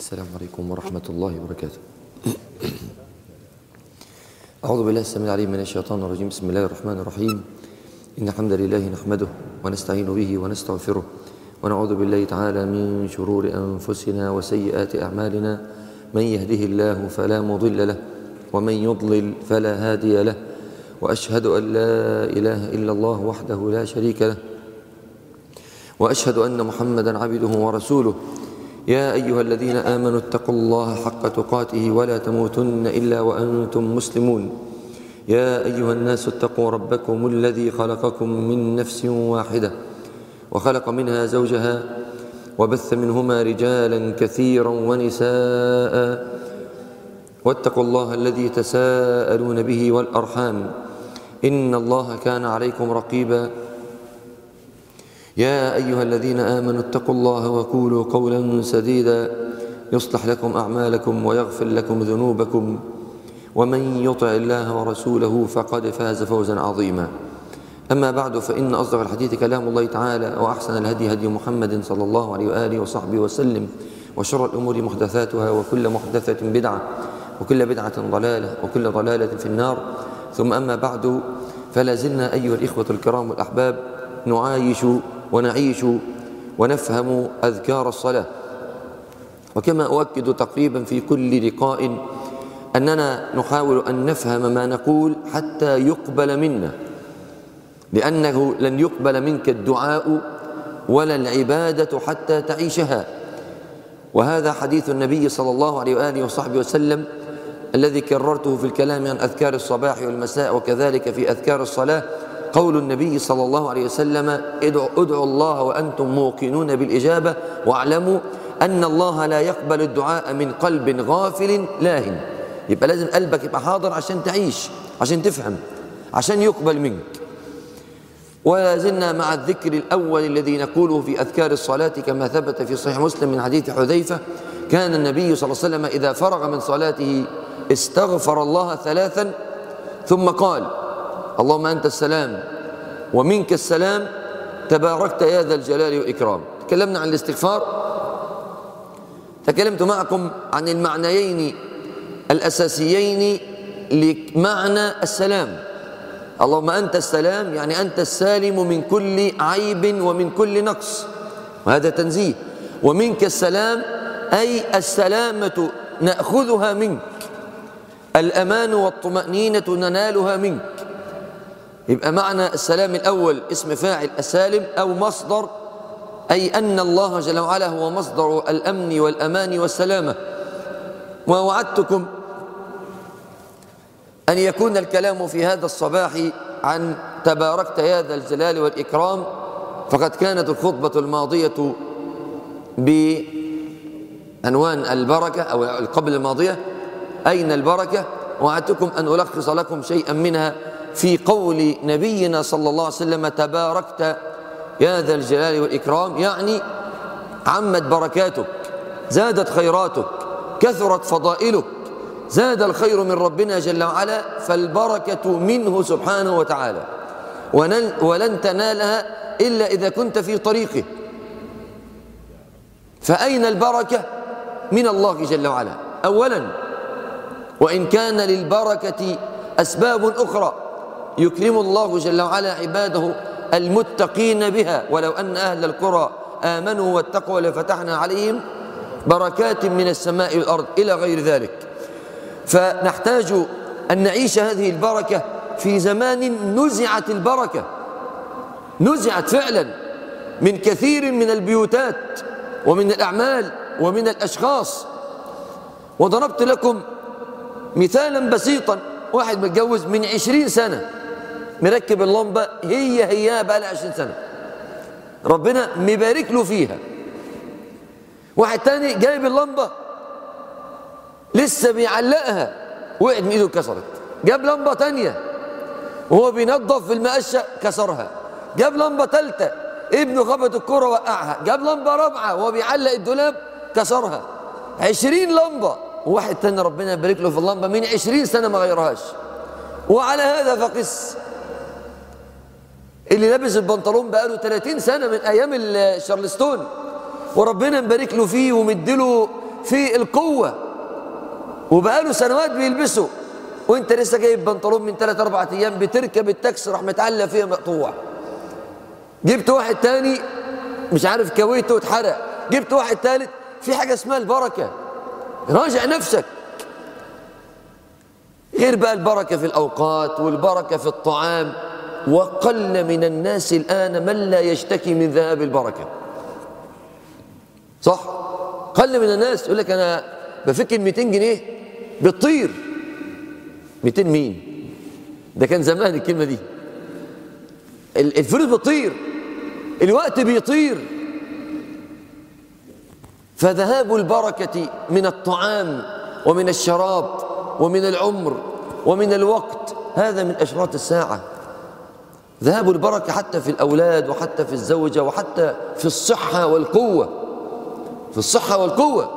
السلام عليكم ورحمة الله وبركاته أعوذ بالله السميع العليم من الشيطان الرجيم بسم الله الرحمن الرحيم إن الحمد لله نحمده ونستعين به ونستغفره ونعوذ بالله تعالى من شرور أنفسنا وسيئات أعمالنا من يهده الله فلا مضل له ومن يضلل فلا هادي له وأشهد أن لا إله إلا الله وحده لا شريك له وأشهد أن محمدا عبده ورسوله يا أيها الذين آمنوا اتقوا الله حق تقاته ولا تموتن إلا وأنتم مسلمون يا أيها الناس اتقوا ربكم الذي خلقكم من نفس واحدة وخلق منها زوجها وبث منهما رجالا كثيرا ونساء واتقوا الله الذي تساءلون به والأرحام إن الله كان عليكم رقيبا يا أيها الذين آمنوا اتقوا الله وقولوا قولا سديدا يصلح لكم أعمالكم ويغفر لكم ذنوبكم ومن يطع الله ورسوله فقد فاز فوزا عظيما أما بعد فإن أصدق الحديث كلام الله تعالى وأحسن الهدي هدي محمد صلى الله عليه وآله وصحبه وسلم وشر الأمور محدثاتها وكل محدثة بدعة وكل بدعة ضلالة وكل ضلالة في النار ثم أما بعد فلا زلنا أيها الإخوة الكرام والأحباب نعايش ونعيش ونفهم أذكار الصلاة وكما أؤكد تقريبا في كل لقاء أننا نحاول أن نفهم ما نقول حتى يقبل منا لأنه لن يقبل منك الدعاء ولا العبادة حتى تعيشها وهذا حديث النبي صلى الله عليه وآله وصحبه وسلم الذي كررته في الكلام عن أذكار الصباح والمساء وكذلك في أذكار الصلاة قول النبي صلى الله عليه وسلم ادعوا, ادعوا الله وأنتم موقنون بالإجابة واعلموا أن الله لا يقبل الدعاء من قلب غافل لاهن يبقى لازم قلبك يبقى حاضر عشان تعيش عشان تفهم عشان يقبل منك ولا زلنا مع الذكر الأول الذي نقوله في أذكار الصلاة كما ثبت في صحيح مسلم من حديث حذيفة كان النبي صلى الله عليه وسلم إذا فرغ من صلاته استغفر الله ثلاثا ثم قال اللهم أنت السلام ومنك السلام تباركت يا ذا الجلال والإكرام تكلمنا عن الاستغفار تكلمت معكم عن المعنيين الأساسيين لمعنى السلام اللهم أنت السلام يعني أنت السالم من كل عيب ومن كل نقص وهذا تنزيه ومنك السلام أي السلامة نأخذها منك الأمان والطمأنينة ننالها منك يبقى معنى السلام الأول اسم فاعل السالم أو مصدر أي أن الله جل وعلا هو مصدر الأمن والأمان والسلامة ووعدتكم أن يكون الكلام في هذا الصباح عن تباركت يا ذا الجلال والإكرام فقد كانت الخطبة الماضية بعنوان البركة أو قبل الماضية أين البركة وعدتكم أن ألخص لكم شيئا منها في قول نبينا صلى الله عليه وسلم تباركت يا ذا الجلال والإكرام يعني عمت بركاتك زادت خيراتك كثرت فضائلك زاد الخير من ربنا جل وعلا فالبركة منه سبحانه وتعالى ولن تنالها إلا إذا كنت في طريقه فأين البركة من الله جل وعلا أولا وإن كان للبركة أسباب أخرى يكرم الله جل وعلا عباده المتقين بها ولو أن أهل القرى آمنوا واتقوا لفتحنا عليهم بركات من السماء والأرض إلى غير ذلك فنحتاج أن نعيش هذه البركة في زمان نزعت البركة نزعت فعلا من كثير من البيوتات ومن الأعمال ومن الأشخاص وضربت لكم مثالا بسيطا واحد متجوز من عشرين سنة مركب اللمبة هي هي بقى لها عشرين سنة ربنا مبارك له فيها واحد تاني جايب اللمبة لسه بيعلقها وقعت من ايده اتكسرت جاب لمبة تانية وهو بينظف في المقشة كسرها جاب لمبة تالتة ابنه خبط الكرة وقعها جاب لمبة رابعة وهو بيعلق الدولاب كسرها عشرين لمبة وواحد تاني ربنا يبارك له في اللمبة من عشرين سنة ما غيرهاش وعلى هذا فقس اللي لابس البنطلون بقاله 30 سنة من أيام الشارلستون وربنا مبارك له فيه ومديله في القوة وبقاله سنوات بيلبسه وانت لسه جايب بنطلون من ثلاث اربع ايام بتركب التاكسي راح متعلق فيها مقطوع جبت واحد تاني مش عارف كويته واتحرق جبت واحد ثالث في حاجة اسمها البركة راجع نفسك غير بقى البركة في الأوقات والبركة في الطعام وقل من الناس الآن من لا يشتكي من ذهاب البركة صح قل من الناس يقول لك أنا بفكر 200 جنيه بتطير 200 مين ده كان زمان الكلمة دي الفلوس بتطير الوقت بيطير فذهاب البركة من الطعام ومن الشراب ومن العمر ومن الوقت هذا من أشراط الساعة ذهاب البركة حتى في الأولاد وحتى في الزوجة وحتى في الصحة والقوة في الصحة والقوة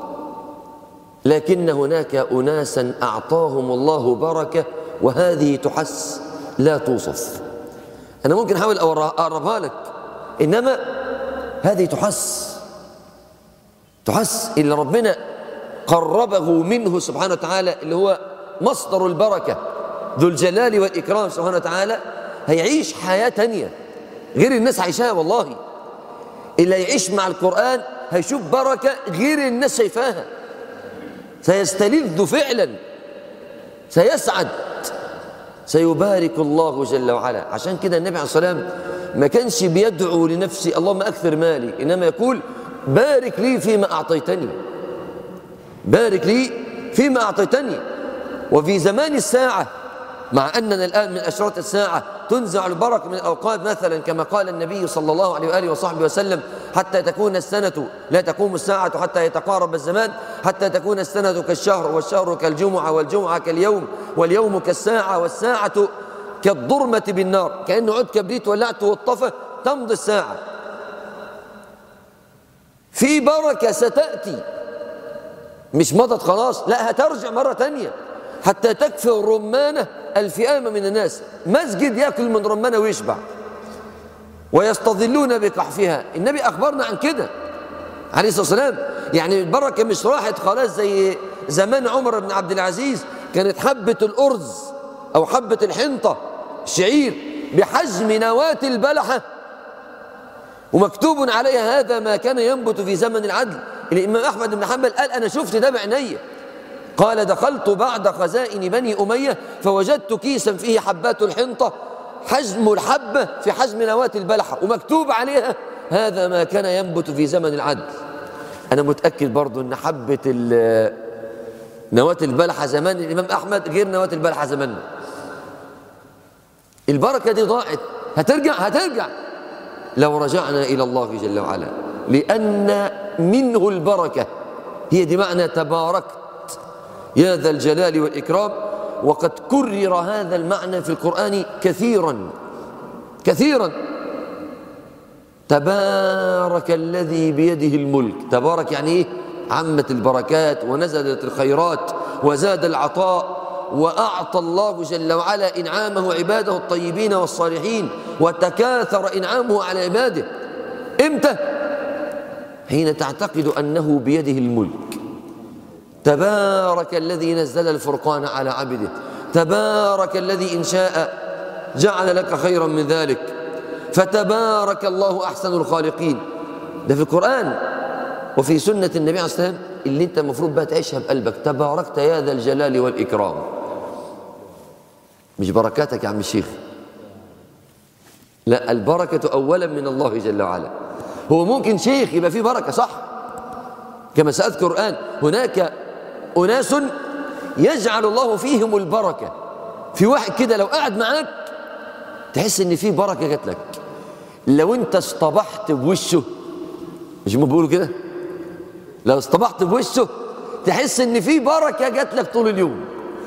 لكن هناك أناسا أعطاهم الله بركة وهذه تحس لا توصف أنا ممكن أحاول أقربها لك إنما هذه تحس تحس اللي ربنا قربه منه سبحانه وتعالى اللي هو مصدر البركة ذو الجلال والإكرام سبحانه وتعالى هيعيش حياة تانية غير الناس عايشاها والله اللي يعيش مع القرآن هيشوف بركة غير الناس شايفاها سيستلذ فعلا سيسعد سيبارك الله جل وعلا عشان كده النبي عليه الصلاة والسلام ما كانش بيدعو لنفسه اللهم أكثر مالي إنما يقول بارك لي فيما أعطيتني بارك لي فيما أعطيتني وفي زمان الساعة مع أننا الآن من أشراط الساعة تنزع البركة من الأوقات مثلا كما قال النبي صلى الله عليه وآله وصحبه وسلم حتى تكون السنة لا تقوم الساعة حتى يتقارب الزمان حتى تكون السنة كالشهر والشهر كالجمعة والجمعة كاليوم واليوم كالساعة والساعة كالضرمة بالنار كأنه عود كبريت ولعته والطفى تمضي الساعة في بركة ستأتي مش مضت خلاص لا هترجع مرة تانية حتى تكفي الرمانة الفئامة من الناس مسجد يأكل من رمانة ويشبع ويستظلون بقحفها النبي أخبرنا عن كده عليه الصلاة والسلام يعني البركة مش راحت خلاص زي زمان عمر بن عبد العزيز كانت حبة الأرز أو حبة الحنطة شعير بحجم نواة البلحة ومكتوب عليها هذا ما كان ينبت في زمن العدل الإمام أحمد بن حنبل قال أنا شفت ده بعيني قال دخلت بعد خزائن بني أمية فوجدت كيسا فيه حبات الحنطة حجم الحبة في حجم نواة البلحة ومكتوب عليها هذا ما كان ينبت في زمن العدل أنا متأكد برضو أن حبة نواة البلحة زمان الإمام أحمد غير نواة البلحة زماننا البركة دي ضاعت هترجع هترجع لو رجعنا إلى الله جل وعلا لأن منه البركة هي دي معنى تباركت يا ذا الجلال والإكرام وقد كرر هذا المعنى في القرآن كثيرا كثيرا تبارك الذي بيده الملك تبارك يعني ايه عمت البركات ونزلت الخيرات وزاد العطاء وأعطى الله جل وعلا إنعامه عباده الطيبين والصالحين وتكاثر إنعامه على عباده إمتى؟ حين تعتقد أنه بيده الملك تبارك الذي نزل الفرقان على عبده تبارك الذي إن شاء جعل لك خيرا من ذلك فتبارك الله أحسن الخالقين ده في القرآن وفي سنة النبي عليه الصلاة والسلام اللي انت المفروض بقى تعيشها بقلبك تباركت يا ذا الجلال والإكرام مش بركاتك يا عم الشيخ لا البركة أولا من الله جل وعلا هو ممكن شيخ يبقى فيه بركة صح كما سأذكر الآن هناك أناس يجعل الله فيهم البركة في واحد كده لو قعد معاك تحس ان في بركة جات لك لو انت اصطبحت بوشه مش هم بيقولوا كده لو اصطبحت بوشه تحس ان في بركة جات لك طول اليوم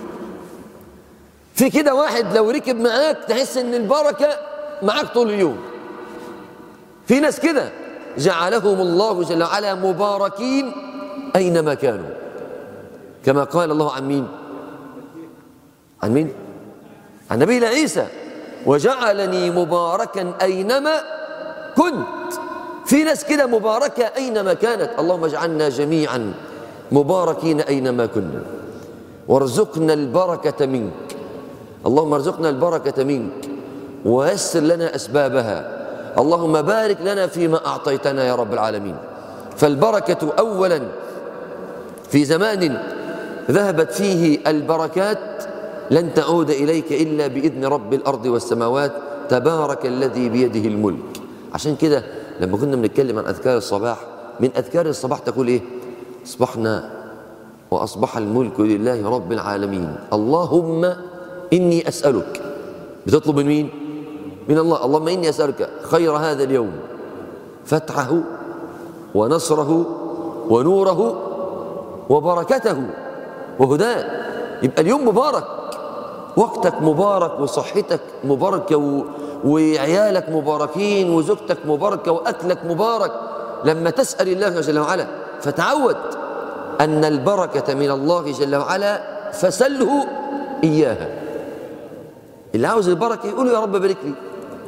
في كده واحد لو ركب معاك تحس ان البركة معاك طول اليوم في ناس كده جعلهم الله جل وعلا مباركين أينما كانوا كما قال الله عن مين عن مين عن نبينا عيسى وجعلني مباركا أينما كنت في ناس كده مباركة أينما كانت اللهم اجعلنا جميعا مباركين أينما كنا وارزقنا البركة منك اللهم ارزقنا البركة منك ويسر لنا أسبابها اللهم بارك لنا فيما أعطيتنا يا رب العالمين فالبركة أولا في زمان ذهبت فيه البركات لن تعود إليك إلا بإذن رب الأرض والسماوات تبارك الذي بيده الملك عشان كده لما كنا بنتكلم عن أذكار الصباح من أذكار الصباح تقول إيه أصبحنا وأصبح الملك لله رب العالمين اللهم إني أسألك بتطلب من مين من الله اللهم إني أسألك خير هذا اليوم فتحه ونصره ونوره وبركته وهداه يبقى اليوم مبارك وقتك مبارك وصحتك مباركة و... وعيالك مباركين وزوجتك مباركة وأكلك مبارك لما تسأل الله جل وعلا فتعود أن البركة من الله جل وعلا فسله إياها اللي عاوز البركة يقول يا رب بارك لي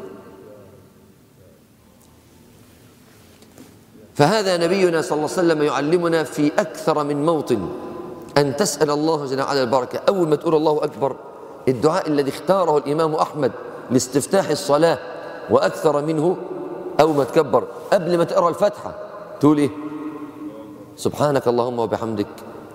فهذا نبينا صلى الله عليه وسلم يعلمنا في أكثر من موطن أن تسأل الله جل وعلا البركة أول ما تقول الله أكبر الدعاء الذي اختاره الإمام أحمد لاستفتاح الصلاة وأكثر منه أول ما تكبر قبل ما تقرأ الفاتحة تقول إيه سبحانك اللهم وبحمدك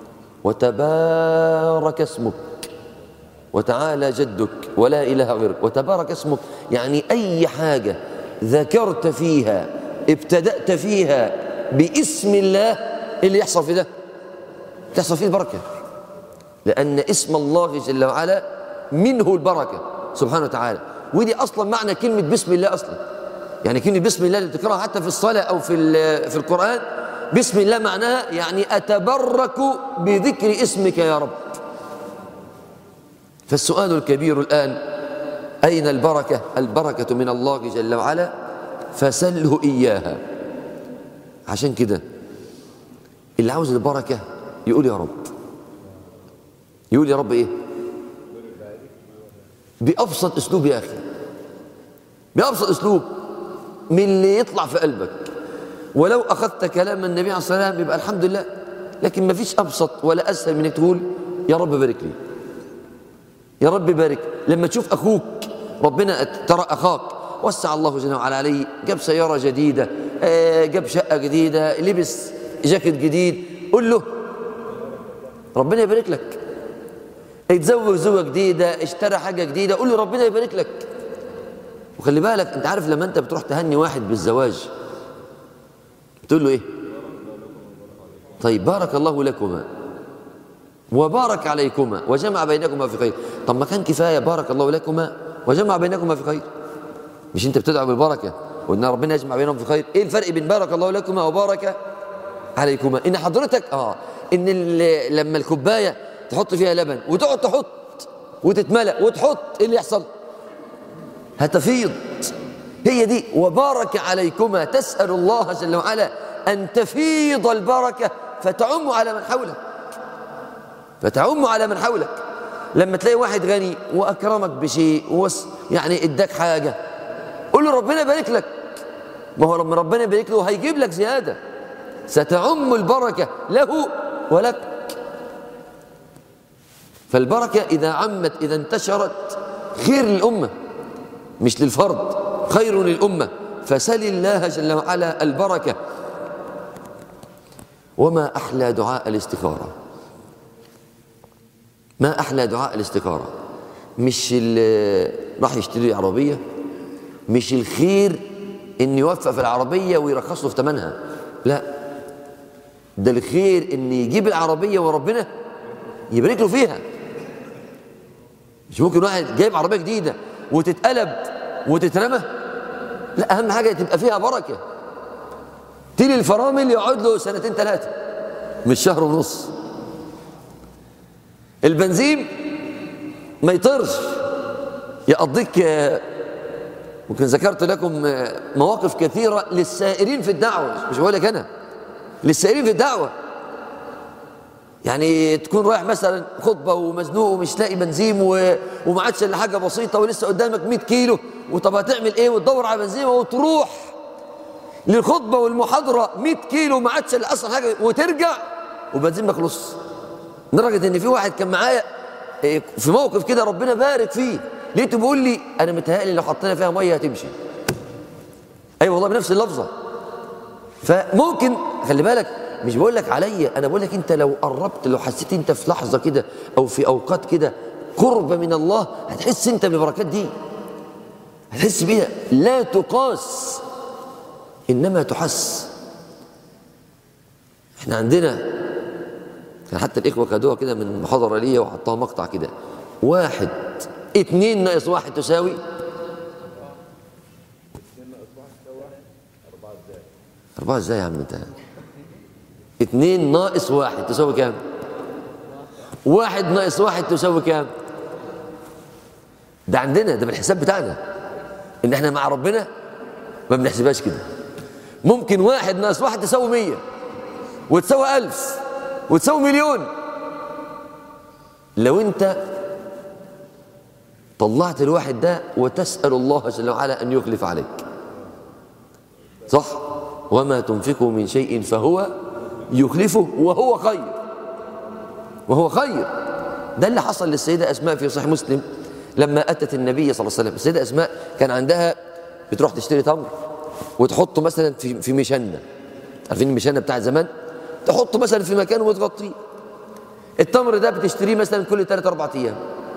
وتبارك اسمك وتعالى جدك ولا إله غيرك وتبارك اسمك يعني أي حاجة ذكرت فيها ابتدأت فيها باسم الله إيه اللي يحصل في ده تحصل فيه البركة لأن اسم الله جل وعلا منه البركة سبحانه وتعالى ودي أصلا معنى كلمة بسم الله أصلا يعني كلمة بسم الله اللي بتقراها حتى في الصلاة أو في في القرآن بسم الله معناها يعني أتبرك بذكر اسمك يا رب فالسؤال الكبير الآن أين البركة البركة من الله جل وعلا فسله إياها عشان كده اللي عاوز البركة يقول يا رب يقول يا رب إيه بأبسط أسلوب يا أخي بأبسط أسلوب من اللي يطلع في قلبك ولو أخذت كلام النبي عليه الصلاة والسلام يبقى الحمد لله لكن ما فيش أبسط ولا أسهل من انك تقول يا رب بارك لي يا رب بارك لما تشوف أخوك ربنا ترى أخاك وسع الله جل وعلا عليه جاب سيارة جديدة جاب شقة جديدة لبس جاكيت جديد قول له ربنا يبارك لك اتزوج زوجة جديدة اشترى حاجة جديدة قول له ربنا يبارك لك وخلي بالك انت عارف لما انت بتروح تهني واحد بالزواج تقول له ايه طيب بارك الله لكما وبارك عليكما وجمع بينكما في خير طب ما كان كفايه بارك الله لكما وجمع بينكما في خير مش انت بتدعو بالبركه وان ربنا يجمع بينهم في خير ايه الفرق بين بارك الله لكما وبارك عليكما ان حضرتك اه ان لما الكوبايه تحط فيها لبن وتقعد تحط وتتملأ وتحط ايه اللي يحصل هتفيض هي دي وبارك عليكما تسأل الله جل وعلا أن تفيض البركة فتعم على من حولك فتعم على من حولك لما تلاقي واحد غني وأكرمك بشيء وس يعني اداك حاجة قول له ربنا يبارك لك ما هو لما ربنا يبارك له هيجيب لك زيادة ستعم البركة له ولك فالبركة إذا عمت إذا انتشرت خير للأمة مش للفرد خير للأمة فسل الله جل وعلا البركة وما أحلى دعاء الاستخارة ما أحلى دعاء الاستخارة مش اللي راح يشتري عربية مش الخير إن يوفق في العربية ويرخص له في ثمنها لا ده الخير إن يجيب العربية وربنا يبارك له فيها مش ممكن واحد جايب عربية جديدة وتتقلب وتترمى لا أهم حاجة تبقى فيها بركة تيلي الفرامل يقعد له سنتين ثلاثة مش شهر ونص البنزين ما يطرش يقضيك ممكن ذكرت لكم مواقف كثيرة للسائرين في الدعوة مش بقول لك أنا للسائرين في الدعوة يعني تكون رايح مثلا خطبه ومزنوق ومش لاقي بنزين و... وما عادش الا حاجه بسيطه ولسه قدامك 100 كيلو وطب هتعمل ايه وتدور على بنزين وتروح للخطبه والمحاضره 100 كيلو ما عادش الا اصلا حاجه وترجع وبنزين ما خلص لدرجه ان في واحد كان معايا إيه، في موقف كده ربنا بارك فيه لقيته بيقول لي انا متهيألي لو حطينا فيها ميه هتمشي اي أيوة والله بنفس اللفظه فممكن خلي بالك مش بقول لك عليا انا بقول لك انت لو قربت لو حسيت انت في لحظه كده او في اوقات كده قرب من الله هتحس انت بالبركات دي هتحس بيها لا تقاس انما تحس احنا عندنا كان حتى الاخوه خدوها كده من محاضره ليا وحطها مقطع كده واحد اتنين ناقص واحد تساوي أربعة ازاي يا عم انت اتنين ناقص واحد تساوي كام واحد ناقص واحد تساوي كام ده عندنا ده بالحساب بتاعنا ان احنا مع ربنا ما بنحسبهاش كده ممكن واحد ناقص واحد تساوي مية وتساوي ألف وتساوي مليون لو انت طلعت الواحد ده وتسأل الله جل وعلا أن يخلف عليك صح وما تنفقوا من شيء فهو يخلفه وهو خير وهو خير ده اللي حصل للسيدة أسماء في صحيح مسلم لما أتت النبي صلى الله عليه وسلم السيدة أسماء كان عندها بتروح تشتري تمر وتحطه مثلا في في مشنة عارفين المشنة بتاع زمان تحطه مثلا في مكان وتغطيه التمر ده بتشتريه مثلا كل 3 4 ايام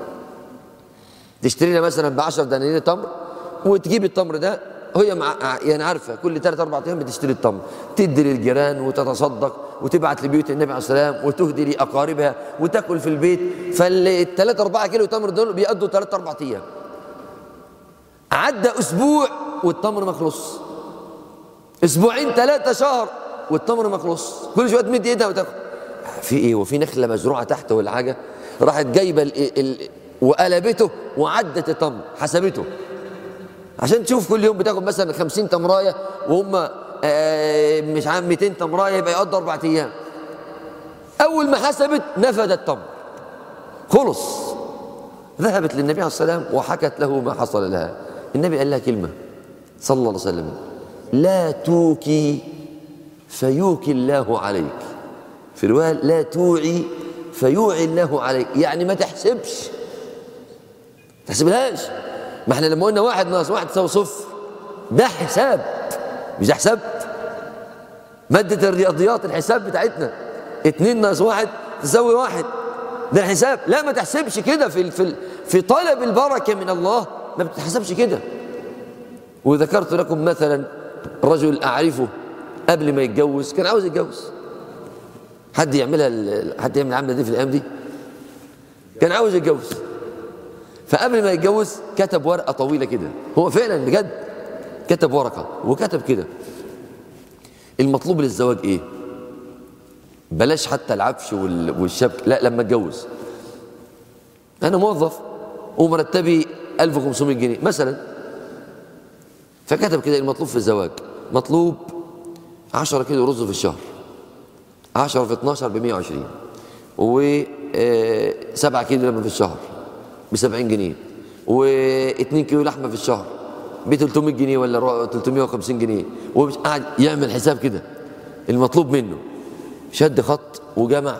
تشتري لها مثلا ب 10 دنانير تمر وتجيب التمر ده هي مع يعني عارفه كل ثلاث اربع ايام بتشتري التمر تدي للجيران وتتصدق وتبعت لبيوت النبي عليه السلام وتهدي لاقاربها وتاكل في البيت فالثلاث اربعة كيلو تمر دول بيقضوا ثلاث اربع ايام عدى اسبوع والتمر ما خلص اسبوعين ثلاثه شهر والتمر ما خلص كل شويه تمد ايدها وتاخد في ايه وفي نخله مزروعه تحت ولا حاجه راحت جايبه ال... ال... وقلبته وعدت التمر حسبته عشان تشوف كل يوم بتاخد مثلا 50 تمرايه وهم آه مش عارف 200 تمرايه يبقى يقضوا اربع ايام اول ما حسبت نفد التمر خلص ذهبت للنبي عليه السلام وحكت له ما حصل لها النبي قال لها كلمه صلى الله عليه وسلم لا توكي فيوكي الله عليك في روايه لا توعي فيوعي الله عليك يعني ما تحسبش تحسبلهاش ما احنا لما قلنا واحد ناقص واحد تساوي صفر ده حساب مش ده حساب مادة الرياضيات الحساب بتاعتنا اتنين ناقص واحد تساوي واحد ده الحساب لا ما تحسبش كده في في في طلب البركة من الله ما بتحسبش كده وذكرت لكم مثلا رجل أعرفه قبل ما يتجوز كان عاوز يتجوز حد يعملها حد يعمل العملة دي في الأيام دي كان عاوز يتجوز فقبل ما يتجوز كتب ورقة طويلة كده هو فعلا بجد كتب ورقة وكتب كده المطلوب للزواج ايه بلاش حتى العفش والشبك لا لما اتجوز انا موظف ومرتبي 1500 جنيه مثلا فكتب كده المطلوب في الزواج مطلوب 10 كيلو رز في الشهر 10 في 12 ب 120 و 7 كيلو لبن في الشهر ب 70 جنيه و2 كيلو لحمه في الشهر ب 300 جنيه ولا 350 جنيه ومش قاعد يعمل حساب كده المطلوب منه شد خط وجمع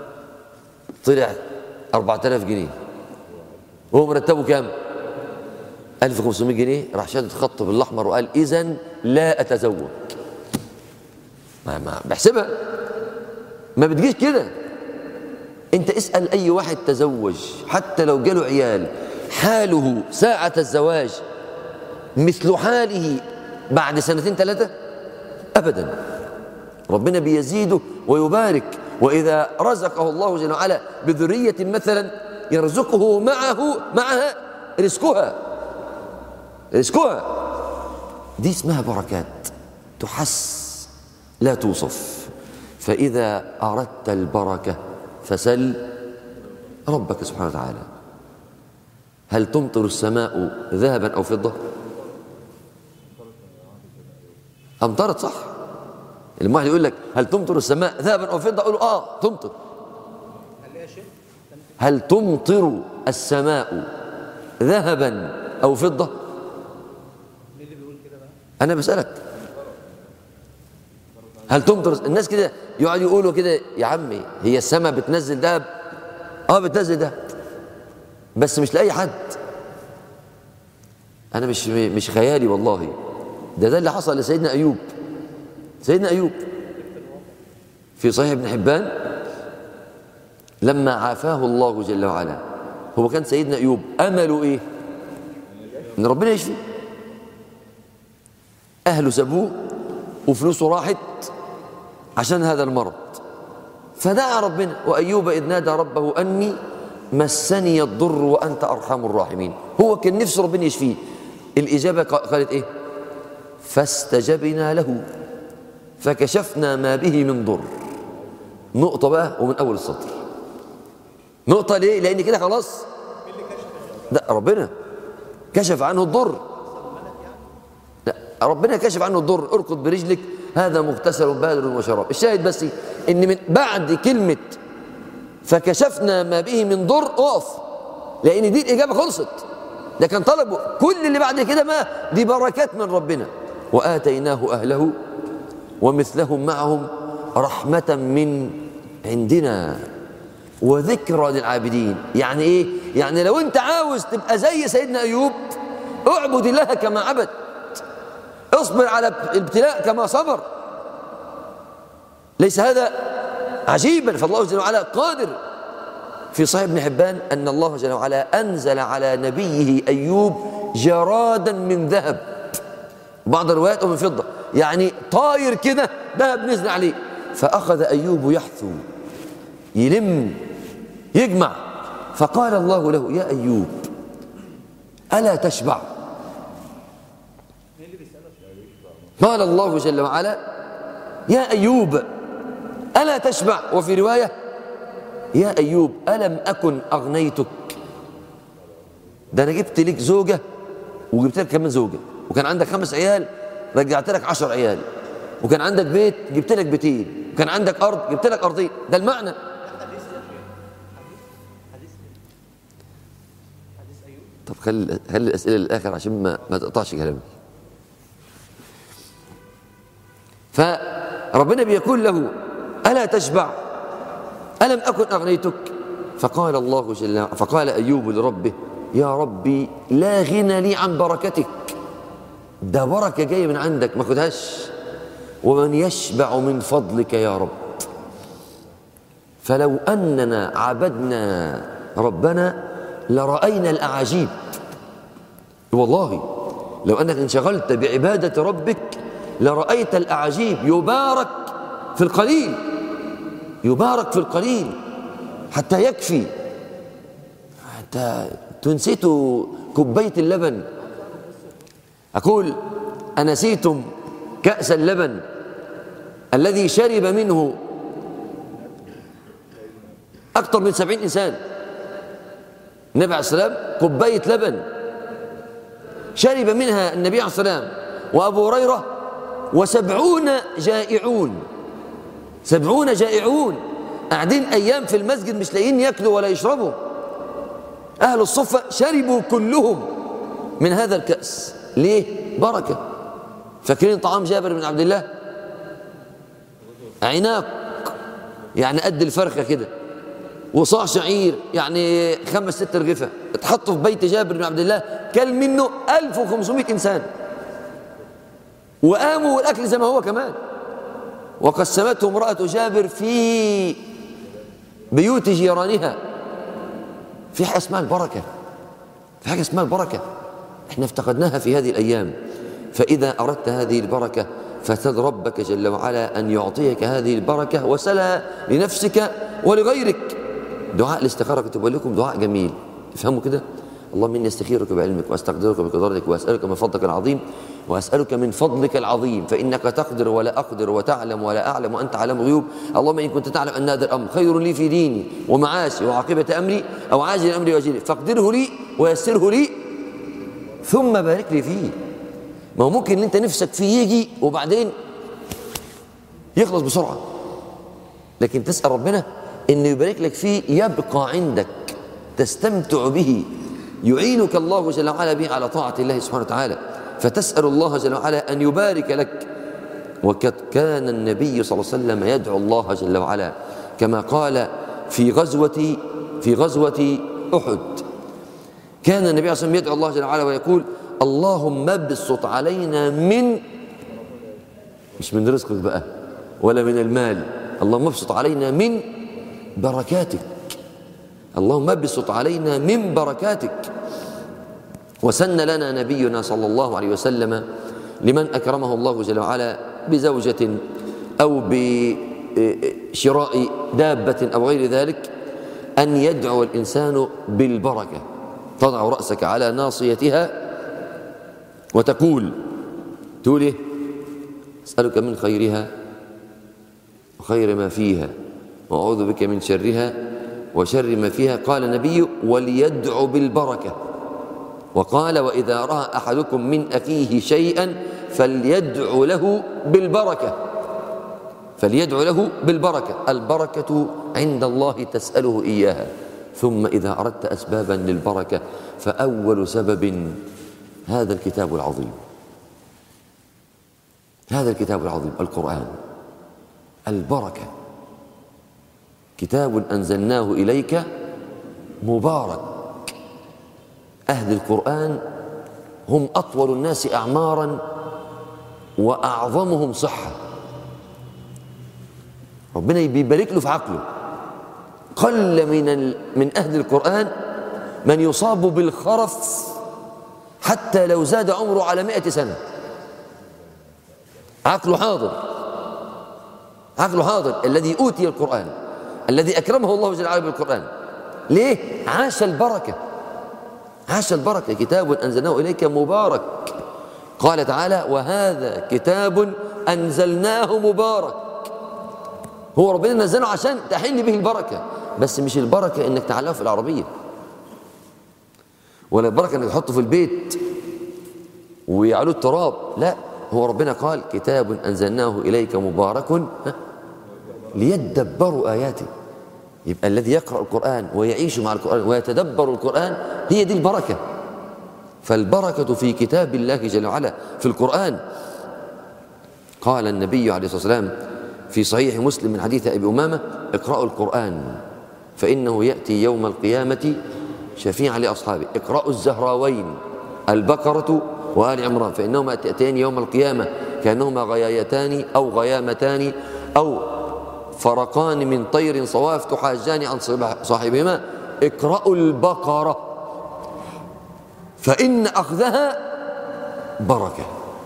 طلع 4000 جنيه وهو مرتبه كام 1500 جنيه راح شدد خط بالاحمر وقال اذا لا اتزوج ما ما بحسبها ما بتجيش كده انت اسال اي واحد تزوج حتى لو جاله عيال حاله ساعه الزواج مثل حاله بعد سنتين ثلاثه ابدا ربنا بيزيده ويبارك واذا رزقه الله جل وعلا بذريه مثلا يرزقه معه معها رزقها رزقها دي اسمها بركات تحس لا توصف فإذا أردت البركة فسل ربك سبحانه وتعالى هل تمطر السماء ذهبا أو فضة أمطرت صح لما واحد يقول لك هل تمطر السماء ذهبا أو فضة أقول له آه تمطر هل تمطر السماء ذهبا أو فضة أنا بسألك هل تمطر الناس كده يقعد يقولوا كده يا عمي هي السماء بتنزل دهب اه بتنزل دهب بس مش لاي حد انا مش مش خيالي والله ده ده اللي حصل لسيدنا ايوب سيدنا ايوب في صحيح ابن حبان لما عافاه الله جل وعلا هو كان سيدنا ايوب امله ايه ان ربنا يشفي اهله سابوه وفلوسه راحت عشان هذا المرض فدعا ربنا وايوب اذ نادى ربه اني مسني الضر وانت ارحم الراحمين هو كان نفسه ربنا يشفيه الاجابه قالت ايه فاستجبنا له فكشفنا ما به من ضر نقطه بقى ومن اول السطر نقطه ليه لان كده خلاص لا ربنا كشف عنه الضر لا ربنا كشف عنه الضر اركض برجلك هذا مغتسل بارد وشراب الشاهد بس ان من بعد كلمه فكشفنا ما به من ضر اقف لان دي الاجابه خلصت ده كان طلبه كل اللي بعد كده ما دي بركات من ربنا واتيناه اهله ومثلهم معهم رحمه من عندنا وذكرى للعابدين يعني ايه يعني لو انت عاوز تبقى زي سيدنا ايوب اعبد الله كما عبد اصبر على الابتلاء كما صبر ليس هذا عجيبا فالله جل وعلا قادر في صحيح ابن حبان ان الله جل وعلا انزل على نبيه ايوب جرادا من ذهب بعض الروايات من فضه يعني طاير كده ذهب نزل عليه فاخذ ايوب يحثو يلم يجمع فقال الله له يا ايوب الا تشبع قال الله جل وعلا يا ايوب الا تشبع وفي روايه يا ايوب الم اكن اغنيتك ده انا جبت لك زوجه وجبت لك كمان زوجه وكان عندك خمس عيال رجعت لك عشر عيال وكان عندك بيت جبت لك بيتين وكان عندك ارض جبت لك ارضين ده المعنى طب خلي خلي الاسئله للاخر عشان ما ما تقطعش كلامي فربنا بيقول له الا تشبع الم اكن اغنيتك فقال الله جل وعلا فقال ايوب لربه يا ربي لا غنى لي عن بركتك ده بركه جايه من عندك ما خدهاش ومن يشبع من فضلك يا رب فلو اننا عبدنا ربنا لراينا الاعاجيب والله لو انك انشغلت بعباده ربك لرايت الاعاجيب يبارك في القليل يبارك في القليل حتى يكفي حتى تنسيتوا كوبايه اللبن اقول انسيتم كاس اللبن الذي شرب منه اكثر من سبعين انسان النبي عليه السلام كوبايه لبن شرب منها النبي عليه السلام وابو هريره وسبعون جائعون سبعون جائعون قاعدين ايام في المسجد مش لاقيين ياكلوا ولا يشربوا اهل الصفه شربوا كلهم من هذا الكاس ليه بركه فاكرين طعام جابر بن عبد الله عناق يعني قد الفرخه كده وصاع شعير يعني خمس ست رغفه اتحطوا في بيت جابر بن عبد الله كل منه 1500 انسان وقاموا والاكل زي ما هو كمان وقسمته امراه جابر في بيوت جيرانها في حاجه اسمها البركه في حاجه اسمها البركه احنا افتقدناها في هذه الايام فاذا اردت هذه البركه فسل ربك جل وعلا ان يعطيك هذه البركه وسلها لنفسك ولغيرك دعاء الاستخاره كنت بقول لكم دعاء جميل افهموا كده اللهم اني استخيرك بعلمك واستقدرك بقدرتك واسالك من فضلك العظيم واسالك من فضلك العظيم فانك تقدر ولا اقدر وتعلم ولا اعلم وانت علام الغيوب اللهم ان كنت تعلم ان هذا الامر خير لي في ديني ومعاشي وعاقبه امري او عاجل امري واجله فاقدره لي ويسره لي ثم بارك لي فيه ما هو ممكن انت نفسك فيه يجي وبعدين يخلص بسرعه لكن تسال ربنا انه يبارك لك فيه يبقى عندك تستمتع به يعينك الله جل وعلا به على طاعة الله سبحانه وتعالى فتسأل الله جل وعلا أن يبارك لك وقد كان النبي صلى الله عليه وسلم يدعو الله جل وعلا كما قال في غزوة في غزوة أحد كان النبي صلى الله عليه وسلم يدعو الله جل وعلا ويقول اللهم ابسط علينا من مش من رزقك بقى ولا من المال اللهم ابسط علينا من بركاتك اللهم ابسط علينا من بركاتك وسن لنا نبينا صلى الله عليه وسلم لمن أكرمه الله جل وعلا بزوجة أو بشراء دابة أو غير ذلك أن يدعو الإنسان بالبركة تضع رأسك على ناصيتها وتقول تقول إيه أسألك من خيرها وخير ما فيها وأعوذ بك من شرها وشر ما فيها قال النبي وليدعو بالبركة وقال وإذا رأى أحدكم من أخيه شيئا فليدعو له بالبركة فليدعو له بالبركة البركة عند الله تسأله إياها ثم إذا أردت أسبابا للبركة فأول سبب هذا الكتاب العظيم هذا الكتاب العظيم القرآن البركة كتاب أنزلناه إليك مبارك أهل القرآن هم أطول الناس أعمارا وأعظمهم صحة ربنا بيبارك له في عقله قل من من أهل القرآن من يصاب بالخرف حتى لو زاد عمره على مئة سنة عقله حاضر عقله حاضر الذي أوتي القرآن الذي أكرمه الله جل وعلا بالقرآن ليه؟ عاش البركة عاش البركة كتاب أنزلناه إليك مبارك قال تعالى وهذا كتاب أنزلناه مبارك هو ربنا نزله عشان تحل به البركة بس مش البركة إنك تعلقه في العربية ولا البركة إنك تحطه في البيت ويعلو التراب لا هو ربنا قال كتاب أنزلناه إليك مبارك ليدبروا آياته يبقى الذي يقرأ القرآن ويعيش مع القرآن ويتدبر القرآن هي دي البركة فالبركة في كتاب الله جل وعلا في القرآن قال النبي عليه الصلاة والسلام في صحيح مسلم من حديث أبي أمامة اقرأوا القرآن فإنه يأتي يوم القيامة شفيعا لأصحابه اقرأوا الزهراوين البقرة وآل عمران فإنهما تأتيان يوم القيامة كأنهما غيايتان أو غيامتان أو فرقان من طير صواف تحاجان عن صاحبهما اقرأوا البقرة فإن أخذها بركة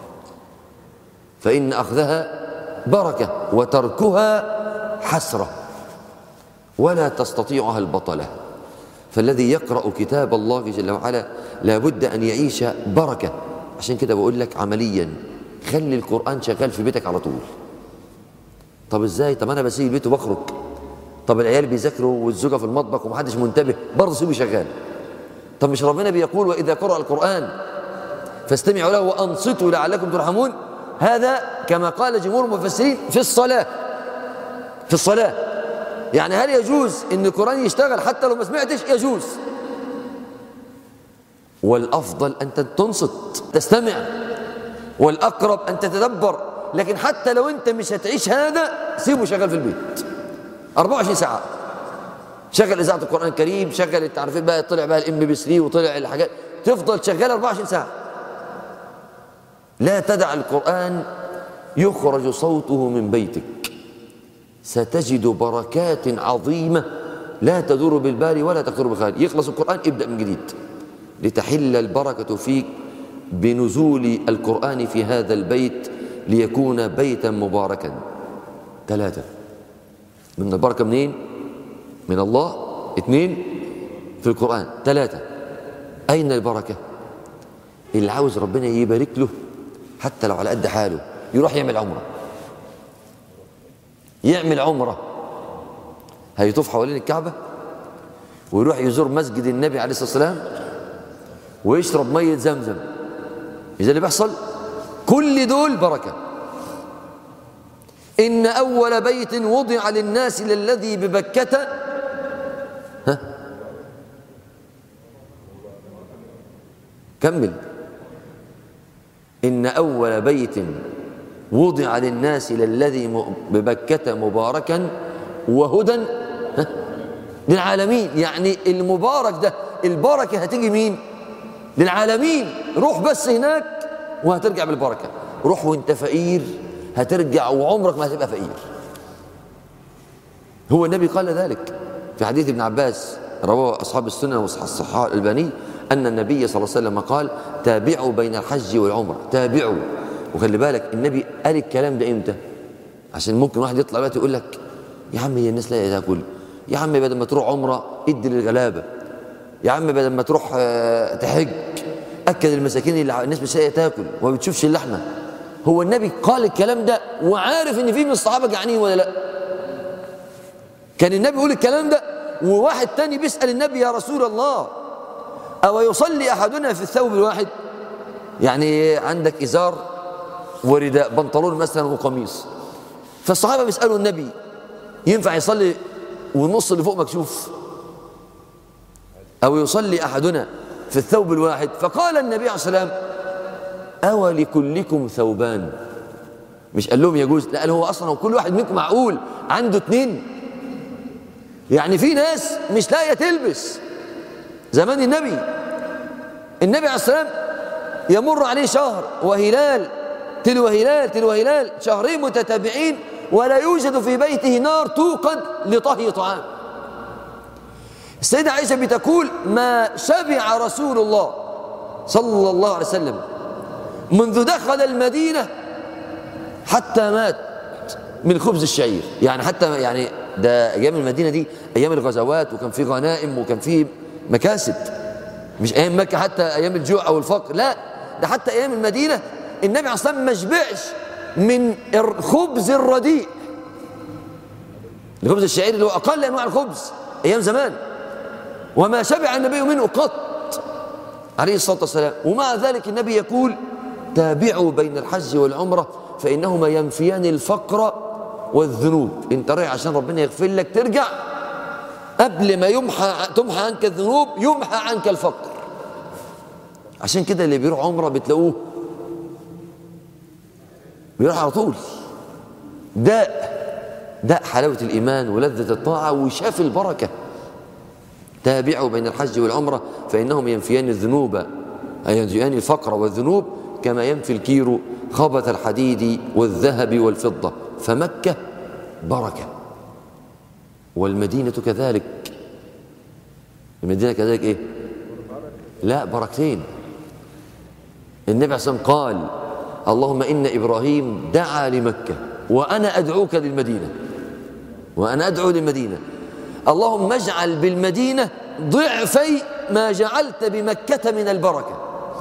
فإن أخذها بركة وتركها حسرة ولا تستطيعها البطلة فالذي يقرأ كتاب الله جل وعلا لابد أن يعيش بركة عشان كده بقول لك عمليا خلي القرآن شغال في بيتك على طول طب ازاي طب انا بسيب البيت وبخرج طب العيال بيذاكروا والزوجه في المطبخ ومحدش منتبه برضه سيبه شغال طب مش ربنا بيقول واذا قرأ القرآن فاستمعوا له وانصتوا لعلكم ترحمون هذا كما قال جمهور المفسرين في الصلاة في الصلاة يعني هل يجوز ان القرآن يشتغل حتى لو ما سمعتش يجوز والافضل ان تنصت تستمع والاقرب ان تتدبر لكن حتى لو انت مش هتعيش هذا سيبه شغال في البيت 24 ساعه شغل اذاعه القران الكريم شغل انت عارفين بقى طلع بقى الام بي 3 وطلع الحاجات تفضل شغال 24 ساعه لا تدع القران يخرج صوته من بيتك ستجد بركات عظيمه لا تدور بالبال ولا تخطر بالخيال يخلص القران ابدا من جديد لتحل البركه فيك بنزول القران في هذا البيت ليكون بيتا مباركا ثلاثة من البركة منين؟ من الله اثنين في القرآن ثلاثة أين البركة؟ اللي عاوز ربنا يبارك له حتى لو على قد حاله يروح يعمل عمرة يعمل عمرة هيطوف حوالين الكعبة ويروح يزور مسجد النبي عليه الصلاة والسلام ويشرب مية زمزم إذا اللي بيحصل كل دول بركة إن أول بيت وضع للناس للذي ببكة ها كمل إن أول بيت وضع للناس للذي م- ببكة مباركا وهدى ها؟ للعالمين يعني المبارك ده البركة هتيجي مين للعالمين روح بس هناك وهترجع بالبركة روح وانت فقير هترجع وعمرك ما هتبقى فقير هو النبي قال ذلك في حديث ابن عباس رواه أصحاب السنة والصحاح الألباني أن النبي صلى الله عليه وسلم قال تابعوا بين الحج والعمرة تابعوا وخلي بالك النبي قال الكلام ده إمتى عشان ممكن واحد يطلع دلوقتي يقول لك يا عم هي الناس لا تاكل يا عم بدل ما تروح عمرة ادي للغلابة يا عم بدل ما تروح آه، تحج أكل المساكين اللي الناس مش لاقية تاكل وما بتشوفش اللحمة هو النبي قال الكلام ده وعارف ان في من الصحابة جعانين ولا لا كان النبي يقول الكلام ده وواحد تاني بيسأل النبي يا رسول الله أو يصلي أحدنا في الثوب الواحد يعني عندك إزار ورداء بنطلون مثلا وقميص فالصحابة بيسألوا النبي ينفع يصلي والنص اللي فوق مكشوف أو يصلي أحدنا في الثوب الواحد فقال النبي عليه الصلاة والسلام أو لكلكم ثوبان مش قال لهم يجوز لا قال هو أصلا هو كل واحد منكم معقول عنده اتنين يعني في ناس مش لاقيه تلبس زمان النبي النبي عليه السلام يمر عليه شهر وهلال تلو هلال تلو هلال شهرين متتابعين ولا يوجد في بيته نار توقد لطهي طعام السيدة عائشة بتقول ما شبع رسول الله صلى الله عليه وسلم منذ دخل المدينة حتى مات من خبز الشعير يعني حتى يعني ده ايام المدينه دي ايام الغزوات وكان في غنائم وكان في مكاسب مش ايام مكه حتى ايام الجوع او الفقر لا ده حتى ايام المدينه النبي عليه الصلاه والسلام ما شبعش من الخبز الرديء الخبز الشعير اللي هو اقل انواع الخبز ايام زمان وما شبع النبي منه قط عليه الصلاه والسلام ومع ذلك النبي يقول تابعوا بين الحج والعمره فانهما ينفيان الفقر والذنوب انت رايح عشان ربنا يغفر لك ترجع قبل ما يمحى تمحى عنك الذنوب يمحى عنك الفقر عشان كده اللي بيروح عمره بتلاقوه بيروح على طول داء داء حلاوة الإيمان ولذة الطاعة وشاف البركة تابعوا بين الحج والعمرة فإنهم ينفيان الذنوب أي ينفيان الفقر والذنوب كما ينفي الكير خبث الحديد والذهب والفضة فمكة بركة والمدينة كذلك المدينة كذلك إيه لا بركتين النبي عليه الصلاة والسلام قال اللهم إن إبراهيم دعا لمكة وأنا أدعوك للمدينة وأنا أدعو للمدينة اللهم اجعل بالمدينة ضعفي ما جعلت بمكة من البركة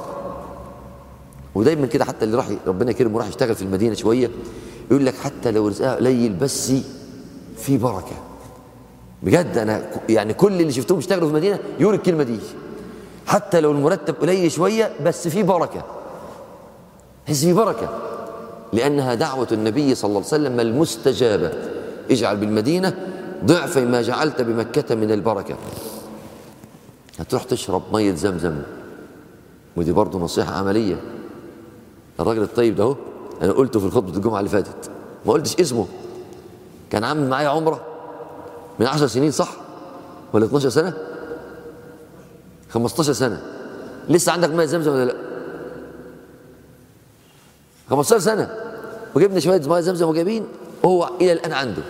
ودايما كده حتى اللي راح ربنا يكرمه راح يشتغل في المدينة شوية يقول لك حتى لو رزقها قليل بس في بركة بجد أنا ك- يعني كل اللي شفتهم يشتغلوا في المدينة يقول الكلمة دي حتى لو المرتب قليل شوية بس في بركة حس في بركة لأنها دعوة النبي صلى الله عليه وسلم المستجابة اجعل بالمدينة ضعف ما جعلت بمكة من البركة هتروح تشرب مية زمزم ودي برضه نصيحة عملية الراجل الطيب ده اهو انا قلته في الخطبة الجمعة اللي فاتت ما قلتش اسمه كان عامل معايا عمرة من 10 سنين صح ولا 12 سنة 15 سنة لسه عندك مية زمزم ولا لا 15 سنة وجبنا شوية مية زمزم وجايبين وهو إلى الآن عنده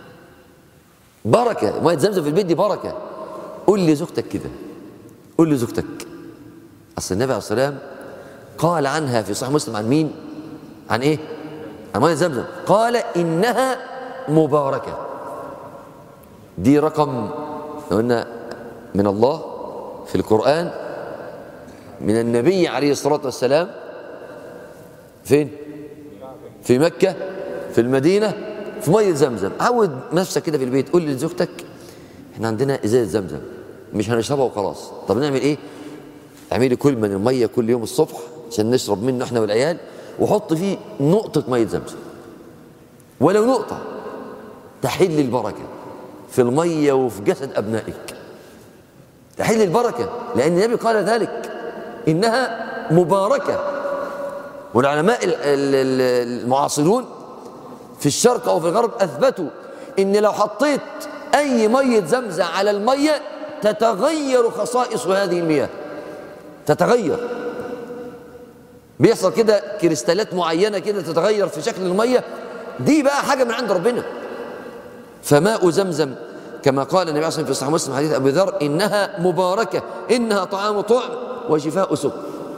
بركة مية زمزم في البيت دي بركة قول لي زوجتك كده قول لي زوجتك أصل النبي عليه الصلاة والسلام قال عنها في صحيح مسلم عن مين؟ عن إيه؟ عن مية زمزم قال إنها مباركة دي رقم لو قلنا من الله في القرآن من النبي عليه الصلاة والسلام فين؟ في مكة في المدينة في مية زمزم عود نفسك كده في البيت قول لزوجتك احنا عندنا ازازة زمزم مش هنشربها وخلاص طب نعمل ايه اعملي كل من المية كل يوم الصبح عشان نشرب منه احنا والعيال وحط فيه نقطة مية زمزم ولو نقطة تحل البركة في المية وفي جسد أبنائك تحل البركة لأن النبي قال ذلك إنها مباركة والعلماء المعاصرون في الشرق أو في الغرب أثبتوا إن لو حطيت أي مية زمزم على المية تتغير خصائص هذه المياه تتغير بيحصل كده كريستالات معينة كده تتغير في شكل المية دي بقى حاجة من عند ربنا فماء زمزم كما قال النبي عليه في صحيح مسلم حديث أبي ذر إنها مباركة إنها طعام طعم وشفاء سكر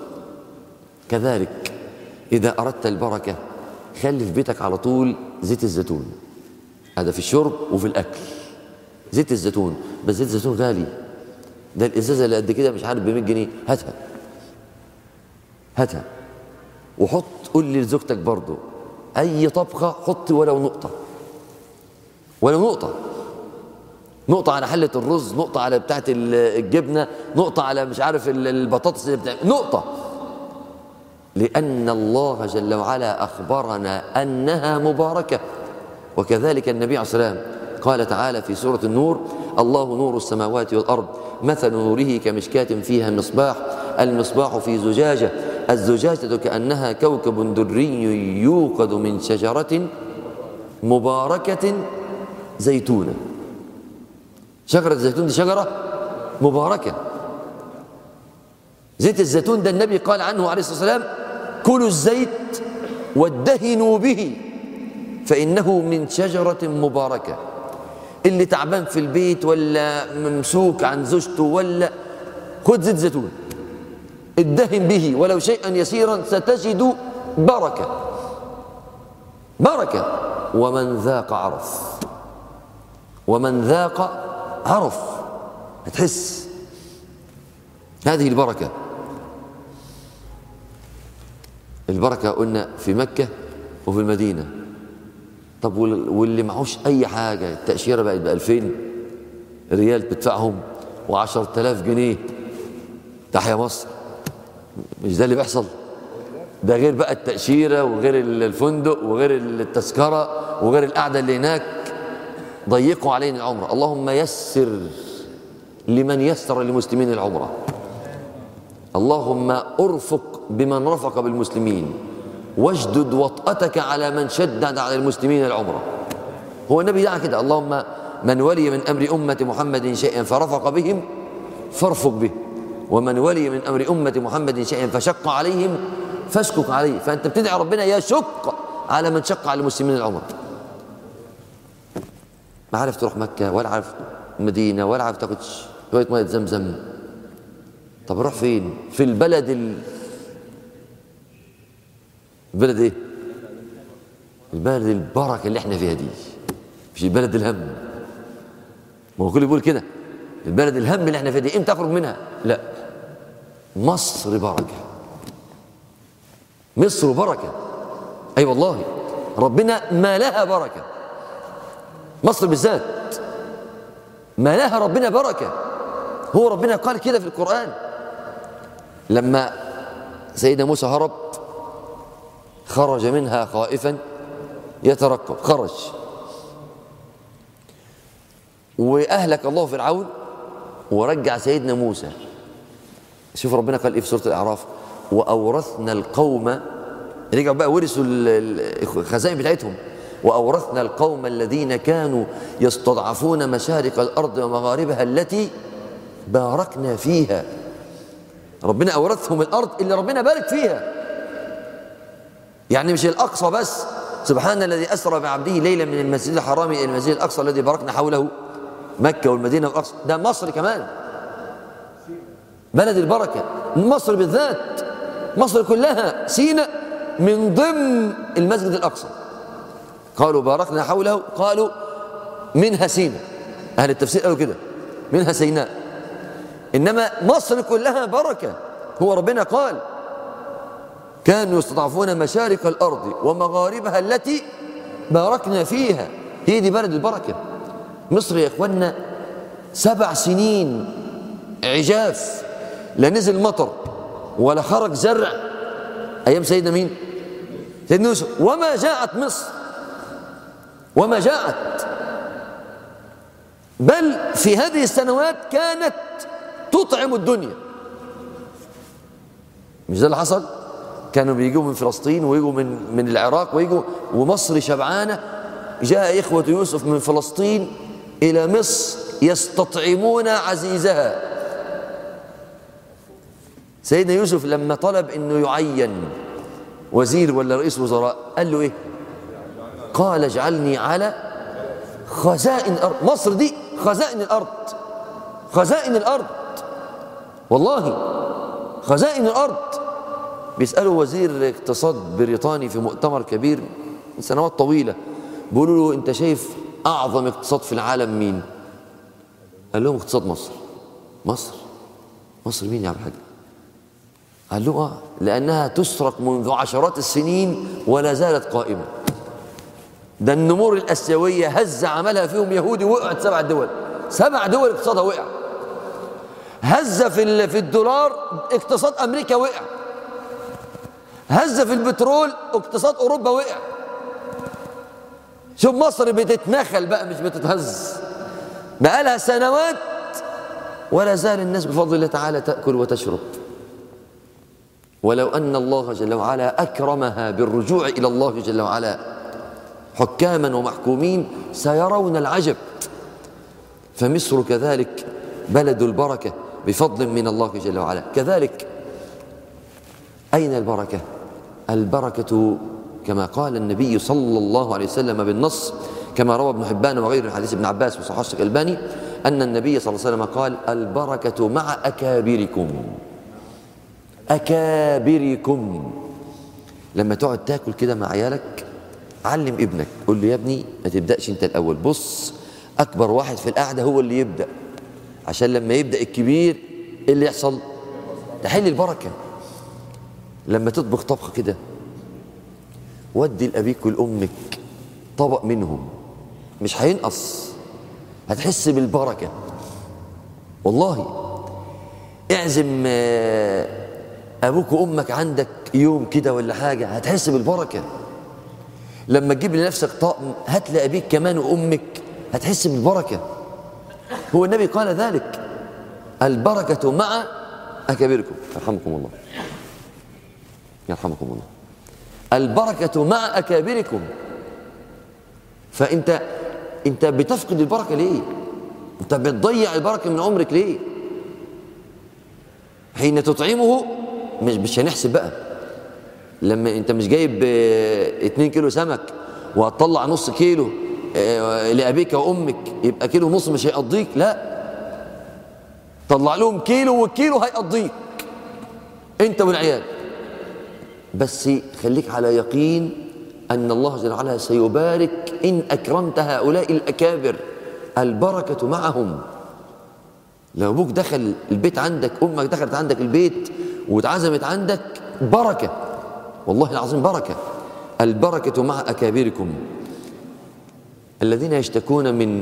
كذلك إذا أردت البركة خلي في بيتك على طول زيت الزيتون هذا في الشرب وفي الأكل زيت الزيتون بس زيت الزيتون غالي ده الإزازة اللي قد كده مش عارف ب 100 جنيه هاتها هاتها وحط قول لي لزوجتك برضه أي طبخة حط ولو نقطة ولو نقطة نقطة على حلة الرز نقطة على بتاعة الجبنة نقطة على مش عارف البطاطس اللي بتاع نقطة لأن الله جل وعلا أخبرنا أنها مباركة وكذلك النبي عليه الصلاة والسلام قال تعالى في سورة النور الله نور السماوات والأرض مثل نوره كمشكاة فيها مصباح المصباح في زجاجة الزجاجة كأنها كوكب دري يوقد من شجرة مباركة زيتونة شجرة الزيتون دي شجرة مباركة زيت الزيتون ده النبي قال عنه عليه الصلاة والسلام كلوا الزيت وادهنوا به فإنه من شجرة مباركة اللي تعبان في البيت ولا ممسوك عن زوجته ولا خد زيت زيتون ادهن به ولو شيئا يسيرا ستجد بركة بركة ومن ذاق عرف ومن ذاق عرف هتحس هذه البركة البركة قلنا في مكة وفي المدينة طب واللي معهوش أي حاجة التأشيرة بقت ب 2000 ريال بتدفعهم و10000 جنيه تحيا مصر مش ده اللي بيحصل ده غير بقى التأشيرة وغير الفندق وغير التذكرة وغير القعدة اللي هناك ضيقوا علينا العمرة اللهم يسر لمن يسر للمسلمين العمرة اللهم ارفق بمن رفق بالمسلمين واشدد وطأتك على من شدد على المسلمين العمرة هو النبي دعا كده اللهم من ولي من أمر أمة محمد شيئا فرفق بهم فارفق به ومن ولي من أمر أمة محمد شيئا فشق عليهم فاشكك عليه فأنت بتدعي ربنا يشق على من شق على المسلمين العمر ما عارف تروح مكة ولا عارف المدينة ولا عارف تاخد شوية مية زمزم طب روح فين في البلد ال... البلد ايه البلد البركة اللي احنا فيها دي مش البلد الهم ما هو كل بيقول كده البلد الهم اللي احنا فيها دي امتى اخرج منها لا مصر بركة مصر بركة أي أيوة والله ربنا ما لها بركة مصر بالذات ما لها ربنا بركة هو ربنا قال كده في القرآن لما سيدنا موسى هرب خرج منها خائفا يترقب خرج وأهلك الله فرعون ورجع سيدنا موسى شوف ربنا قال ايه في سوره الاعراف واورثنا القوم رجعوا بقى ورثوا الخزائن بتاعتهم واورثنا القوم الذين كانوا يستضعفون مشارق الارض ومغاربها التي باركنا فيها ربنا اورثهم الارض اللي ربنا بارك فيها يعني مش الاقصى بس سبحان الذي اسرى بعبده ليلا من المسجد الحرام الى المسجد الاقصى الذي باركنا حوله مكه والمدينه والاقصى ده مصر كمان بلد البركة مصر بالذات مصر كلها سيناء من ضمن المسجد الأقصى قالوا باركنا حوله قالوا منها سيناء أهل التفسير قالوا كده منها سيناء إنما مصر كلها بركة هو ربنا قال كانوا يستضعفون مشارق الأرض ومغاربها التي باركنا فيها هي دي بلد البركة مصر يا إخوانا سبع سنين عجاف لا نزل مطر ولا خرج زرع أيام سيدنا مين سيدنا يوسف وما جاءت مصر وما جاءت بل في هذه السنوات كانت تطعم الدنيا مش ده اللي حصل كانوا بيجوا من فلسطين ويجوا من من العراق ويجوا ومصر شبعانة جاء إخوة يوسف من فلسطين إلى مصر يستطعمون عزيزها سيدنا يوسف لما طلب انه يعين وزير ولا رئيس وزراء قال له ايه قال اجعلني على خزائن الارض مصر دي خزائن الارض خزائن الارض والله خزائن الارض بيسالوا وزير اقتصاد بريطاني في مؤتمر كبير من سنوات طويله بيقولوا له انت شايف اعظم اقتصاد في العالم مين قال لهم اقتصاد مصر مصر مصر مين يا عبد الحاج قال له اه لانها تسرق منذ عشرات السنين ولا زالت قائمه ده النمور الاسيويه هز عملها فيهم يهودي وقعت سبع دول سبع دول اقتصادها وقع هز في في الدولار اقتصاد امريكا وقع هز في البترول اقتصاد اوروبا وقع شوف مصر بتتنخل بقى مش بتتهز بقالها سنوات ولا زال الناس بفضل الله تعالى تاكل وتشرب ولو ان الله جل وعلا اكرمها بالرجوع الى الله جل وعلا حكاما ومحكومين سيرون العجب فمصر كذلك بلد البركه بفضل من الله جل وعلا كذلك اين البركه البركه كما قال النبي صلى الله عليه وسلم بالنص كما روى ابن حبان وغيره حديث ابن عباس وصححه الشيخ الباني ان النبي صلى الله عليه وسلم قال البركه مع اكابركم اكابركم لما تقعد تاكل كده مع عيالك علم ابنك قول له يا ابني ما تبداش انت الاول بص اكبر واحد في القعده هو اللي يبدا عشان لما يبدا الكبير ايه اللي يحصل تحل البركه لما تطبخ طبخه كده ودي لابيك ولامك طبق منهم مش هينقص هتحس بالبركه والله اعزم آه، ابوك وامك عندك يوم كده ولا حاجه هتحس بالبركه لما تجيب لنفسك طقم هات لابيك كمان وامك هتحس بالبركه هو النبي قال ذلك البركه مع اكابركم يرحمكم الله يرحمكم الله البركه مع اكابركم فانت انت بتفقد البركه ليه انت بتضيع البركه من عمرك ليه حين تطعمه مش مش هنحسب بقى لما انت مش جايب 2 كيلو سمك وهتطلع نص كيلو آه، لابيك وامك يبقى كيلو ونص مش هيقضيك لا طلع لهم كيلو والكيلو هيقضيك انت والعيال بس خليك على يقين ان الله جل وعلا سيبارك ان اكرمت هؤلاء الاكابر البركه معهم لو ابوك دخل البيت عندك امك دخلت عندك البيت واتعزمت عندك بركه والله العظيم بركه البركه مع اكابركم الذين يشتكون من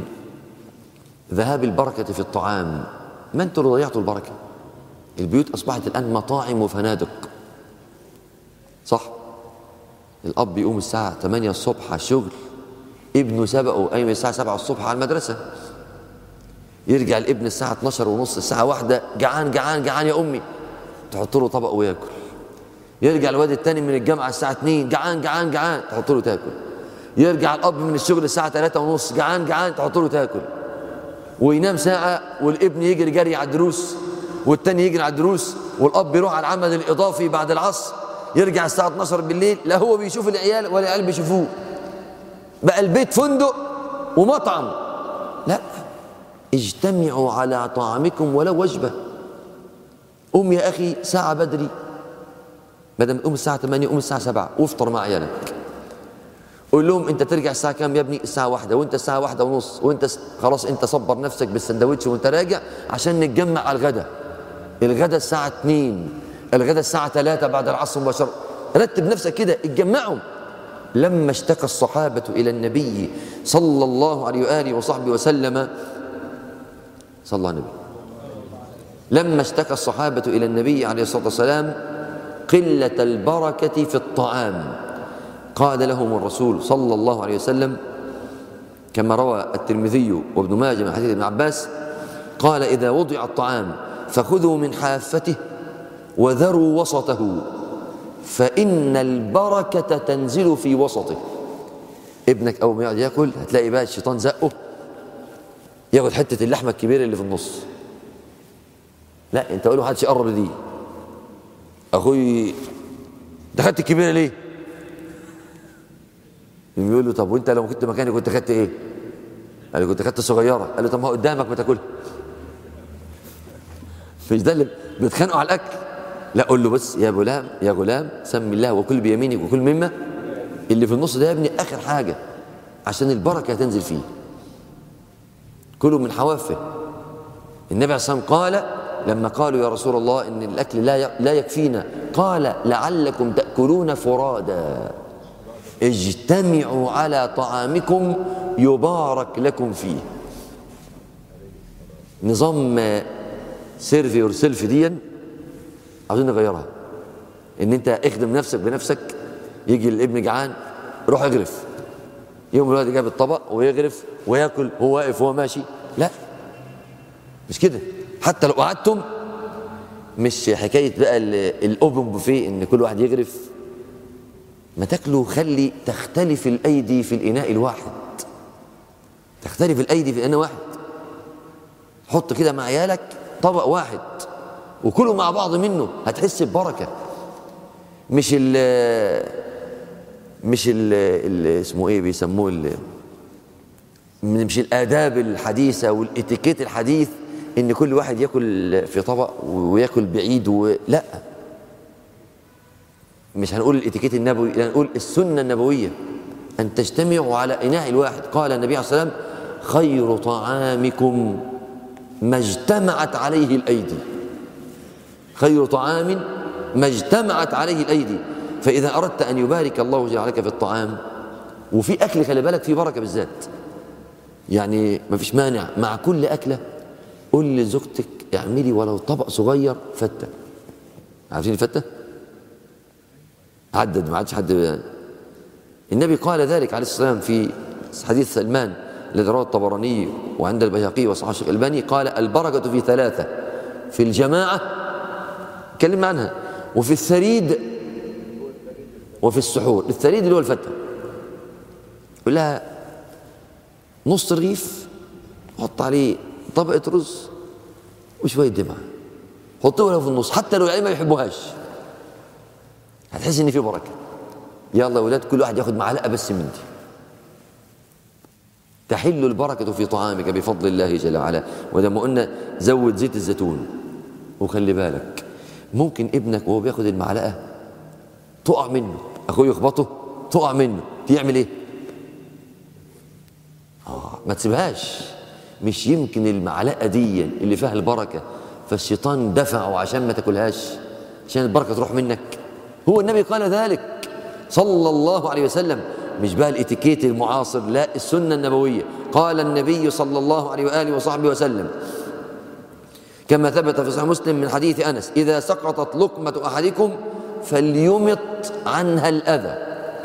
ذهاب البركه في الطعام ما انتم اللي ضيعتوا البركه البيوت اصبحت الان مطاعم وفنادق صح الاب يقوم الساعه 8 الصبح على الشغل ابنه سبقه قايم الساعه 7 الصبح على المدرسه يرجع الابن الساعة 12 ونص الساعة واحدة جعان جعان جعان يا أمي تحط له طبق وياكل يرجع الواد التاني من الجامعة الساعة 2 جعان جعان جعان تحط له تاكل يرجع الأب من الشغل الساعة 3 ونص جعان جعان تحط له تاكل وينام ساعة والابن يجري جري على الدروس والتاني يجري على الدروس والأب يروح على العمل الإضافي بعد العصر يرجع الساعة 12 بالليل لا هو بيشوف العيال ولا العيال بيشوفوه بقى البيت فندق ومطعم لا اجتمعوا على طعامكم ولو وجبة قوم يا أخي ساعة بدري بدل ما تقوم الساعة 8 قوم الساعة 7 وافطر مع عيالك قول لهم انت ترجع الساعة كام يا ابني الساعة واحدة وانت الساعة واحدة ونص وانت س... خلاص انت صبر نفسك بالسندوتش وانت راجع عشان نتجمع على الغدا الغدا الساعة 2 الغدا الساعة 3 بعد العصر مباشرة رتب نفسك كده اتجمعوا لما اشتكى الصحابة إلى النبي صلى الله عليه وآله وصحبه وسلم صلى الله عليه وسلم لما اشتكى الصحابة إلى النبي عليه الصلاة والسلام قلة البركة في الطعام قال لهم الرسول صلى الله عليه وسلم كما روى الترمذي وابن ماجه من حديث ابن عباس قال إذا وضع الطعام فخذوا من حافته وذروا وسطه فإن البركة تنزل في وسطه ابنك أول ما يقعد ياكل هتلاقي بقى الشيطان زقه ياخد حتة اللحمة الكبيرة اللي في النص لا انت قول له محدش يقرب لدي اخوي دخلت الكبيرة ليه يقول له طب وانت لو كنت مكاني كنت خدت ايه قال له كنت خدت الصغيرة قال له طب ما قدامك ما تاكلها مش ده اللي بيتخانقوا على الاكل لا قول له بس يا غلام يا غلام سمي الله وكل بيمينك وكل مما اللي في النص ده يا ابني اخر حاجه عشان البركه تنزل فيه كلوا من حوافه النبي عليه الصلاه والسلام قال لما قالوا يا رسول الله ان الاكل لا لا يكفينا قال لعلكم تاكلون فرادا اجتمعوا على طعامكم يبارك لكم فيه نظام سيرفي اور سيلف دي عاوزين نغيرها ان انت اخدم نفسك بنفسك يجي الابن جعان روح اغرف يوم الواد جاب الطبق ويغرف وياكل وهو واقف وهو ماشي لا مش كده حتى لو قعدتم مش حكايه بقى الاوبن بوفيه ان كل واحد يغرف ما تاكلوا خلي تختلف الايدي في الاناء الواحد تختلف الايدي في الاناء واحد حط كده مع عيالك طبق واحد وكلوا مع بعض منه هتحس ببركه مش ال مش ال اسمه ايه بيسموه ال مش الاداب الحديثه والاتيكيت الحديث ان كل واحد ياكل في طبق وياكل بعيد و... لا مش هنقول الاتيكيت النبوي لا هنقول السنه النبويه ان تجتمعوا على اناء الواحد قال النبي عليه الصلاه والسلام خير طعامكم ما اجتمعت عليه الايدي خير طعام ما اجتمعت عليه الايدي فاذا اردت ان يبارك الله جل لك في الطعام وفي اكل خلي بالك في بركه بالذات يعني ما فيش مانع مع كل اكله قول لزوجتك اعملي ولو طبق صغير فته عارفين الفته عدد ما عادش حد النبي قال ذلك عليه الصلاه والسلام في حديث سلمان الذي رواه الطبراني وعند البيهقي وصححه الشيخ الباني قال البركه في ثلاثه في الجماعه اتكلمنا عنها وفي الثريد وفي السحور الثريد اللي هو الفتة يقول لها نص رغيف حط عليه طبقة رز وشوية دمعة حطيه له في النص حتى لو العيال ما يحبوهاش هتحس ان في بركة يلا يا ولاد كل واحد ياخد معلقة بس من دي تحل البركة في طعامك بفضل الله جل وعلا ولما قلنا زود زيت الزيتون وخلي بالك ممكن ابنك وهو بياخد المعلقه تقع منه اخوه يخبطه تقع منه تعمل ايه اه ما تسيبهاش مش يمكن المعلقه دي اللي فيها البركه فالشيطان دفعه عشان ما تاكلهاش عشان البركه تروح منك هو النبي قال ذلك صلى الله عليه وسلم مش بقى الاتيكيت المعاصر لا السنه النبويه قال النبي صلى الله عليه واله وصحبه وسلم كما ثبت في صحيح مسلم من حديث انس اذا سقطت لقمه احدكم فليمط عنها الاذى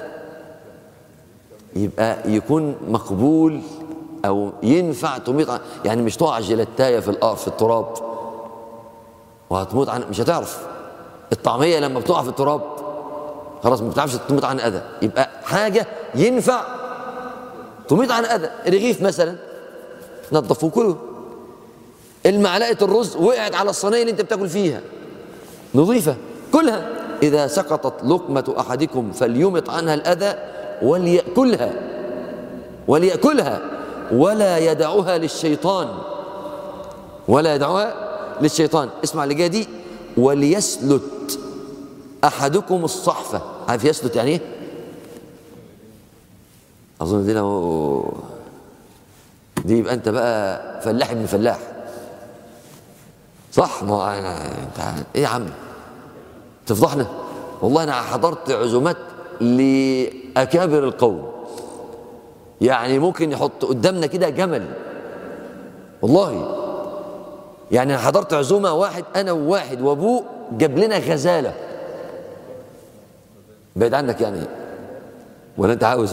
يبقى يكون مقبول او ينفع تميط عن يعني مش تقع جلتايه في الارض في التراب وهتموت عن مش هتعرف الطعميه لما بتقع في التراب خلاص ما بتعرفش تموت عن اذى يبقى حاجه ينفع تميط عن اذى رغيف مثلا نظفوه كله المعلقه الرز وقعت على الصينيه اللي انت بتاكل فيها نظيفه كلها اذا سقطت لقمه احدكم فليمط عنها الاذى وليأكلها وليأكلها ولا يدعها للشيطان ولا يدعها للشيطان اسمع اللي جايه دي وليسلت احدكم الصحفه عارف يسلت يعني ايه اظن دي لو دي يبقى انت بقى فلاح ابن فلاح صح ما هو أنا- انت ايه يا عم تفضحنا والله انا حضرت عزومات لاكابر القوم يعني ممكن يحط قدامنا كده جمل والله يعني انا حضرت عزومه واحد انا وواحد وابوه جاب لنا غزاله بعيد عنك يعني ولا انت عاوز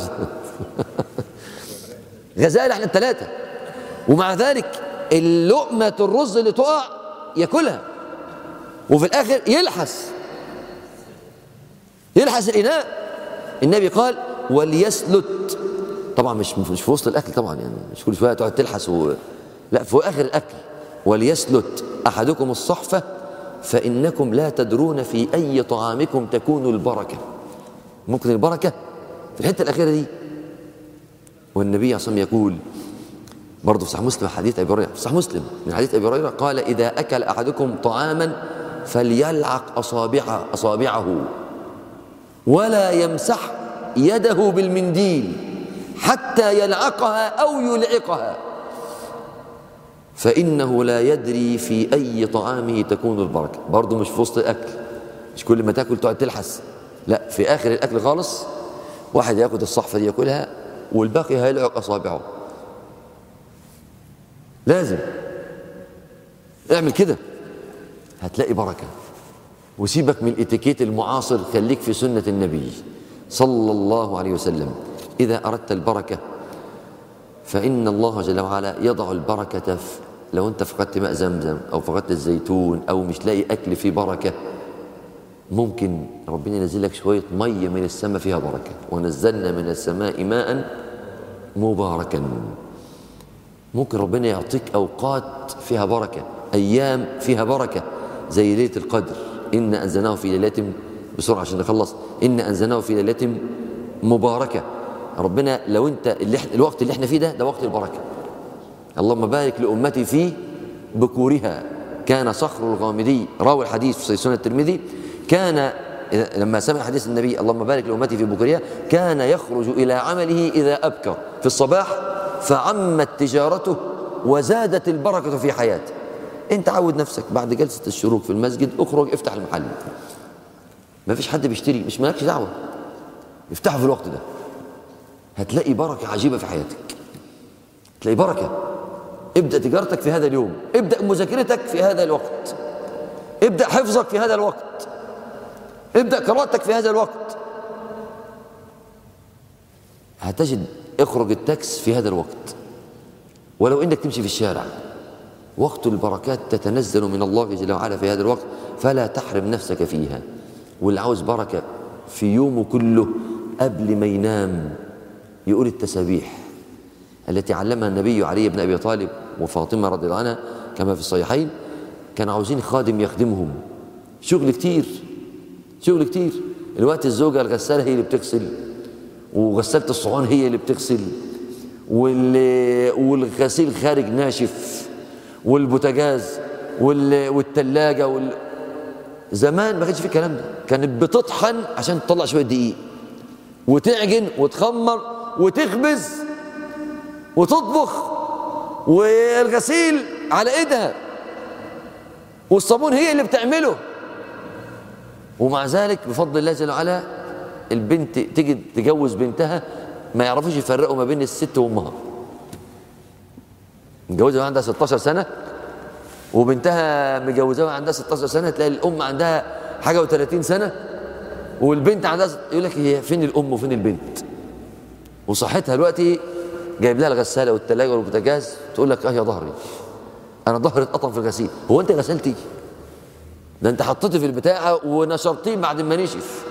غزاله احنا الثلاثه ومع ذلك اللقمه الرز اللي تقع ياكلها وفي الاخر يلحس يلحس الإناء النبي قال وليسلت طبعا مش مش في وسط الأكل طبعا يعني مش كل شوية تقعد تلحس و... لا في آخر الأكل وليسلت أحدكم الصحفة فإنكم لا تدرون في أي طعامكم تكون البركة ممكن البركة في الحتة الأخيرة دي والنبي عليه الصلاة يقول برضه في صحيح مسلم حديث أبي هريرة في صحيح مسلم من حديث أبي هريرة قال إذا أكل أحدكم طعاما فليلعق أصابع أصابعه ولا يمسح يده بالمنديل حتى يلعقها أو يلعقها فإنه لا يدري في أي طعامه تكون البركة برضه مش في وسط الأكل مش كل ما تاكل تقعد تلحس لا في آخر الأكل خالص واحد ياخد الصحفة دي ياكلها والباقي هيلعق أصابعه لازم اعمل كده هتلاقي بركة وسيبك من الاتيكيت المعاصر خليك في سنة النبي صلى الله عليه وسلم إذا أردت البركة فإن الله جل وعلا يضع البركة في لو أنت فقدت ماء زمزم أو فقدت الزيتون أو مش لاقي أكل فيه بركة ممكن ربنا ينزل لك شوية مية من السماء فيها بركة ونزلنا من السماء ماء مباركا ممكن ربنا يعطيك أوقات فيها بركة أيام فيها بركة زي ليلة القدر إن أنزلناه في ليلة بسرعة عشان نخلص إن أنزلناه في ليلة مباركة ربنا لو أنت اللي احنا الوقت اللي احنا فيه ده ده وقت البركة اللهم بارك لأمتي في بكورها كان صخر الغامدي راوي الحديث في سنة الترمذي كان لما سمع حديث النبي اللهم بارك لأمتي في بكورها كان يخرج إلى عمله إذا أبكر في الصباح فعمت تجارته وزادت البركة في حياته انت عود نفسك بعد جلسة الشروق في المسجد اخرج افتح المحل ما فيش حد بيشتري مش مالكش دعوة افتحه في الوقت ده هتلاقي بركة عجيبة في حياتك تلاقي بركة ابدأ تجارتك في هذا اليوم ابدأ مذاكرتك في هذا الوقت ابدأ حفظك في هذا الوقت ابدأ قراءتك في هذا الوقت هتجد اخرج التاكس في هذا الوقت ولو انك تمشي في الشارع وقت البركات تتنزل من الله جل وعلا في هذا الوقت فلا تحرم نفسك فيها واللي عاوز بركة في يومه كله قبل ما ينام يقول التسابيح التي علمها النبي علي بن أبي طالب وفاطمة رضي الله عنها كما في الصحيحين كانوا عاوزين خادم يخدمهم شغل كتير شغل كتير الوقت الزوجة الغسالة هي اللي بتغسل وغسالة الصحون هي اللي بتغسل والغسيل خارج ناشف والبوتاجاز والتلاجة وال... زمان ما كانش في الكلام ده كانت بتطحن عشان تطلع شوية دقيق وتعجن وتخمر وتخبز وتطبخ والغسيل على ايدها والصابون هي اللي بتعمله ومع ذلك بفضل الله جل وعلا البنت تيجي تجوز بنتها ما يعرفوش يفرقوا ما بين الست وامها متجوزه عندها 16 سنه وبنتها مجوزاها عندها 16 سنه تلاقي الام عندها حاجه و30 سنه والبنت عندها يقول لك هي فين الام وفين البنت وصحتها دلوقتي جايب لها الغساله والثلاجه والبوتاجاز تقول لك اه يا ظهري انا ظهري اتقطم في الغسيل هو انت غسلتي ده انت حطيتي في البتاعه ونشرتيه بعد ما نشف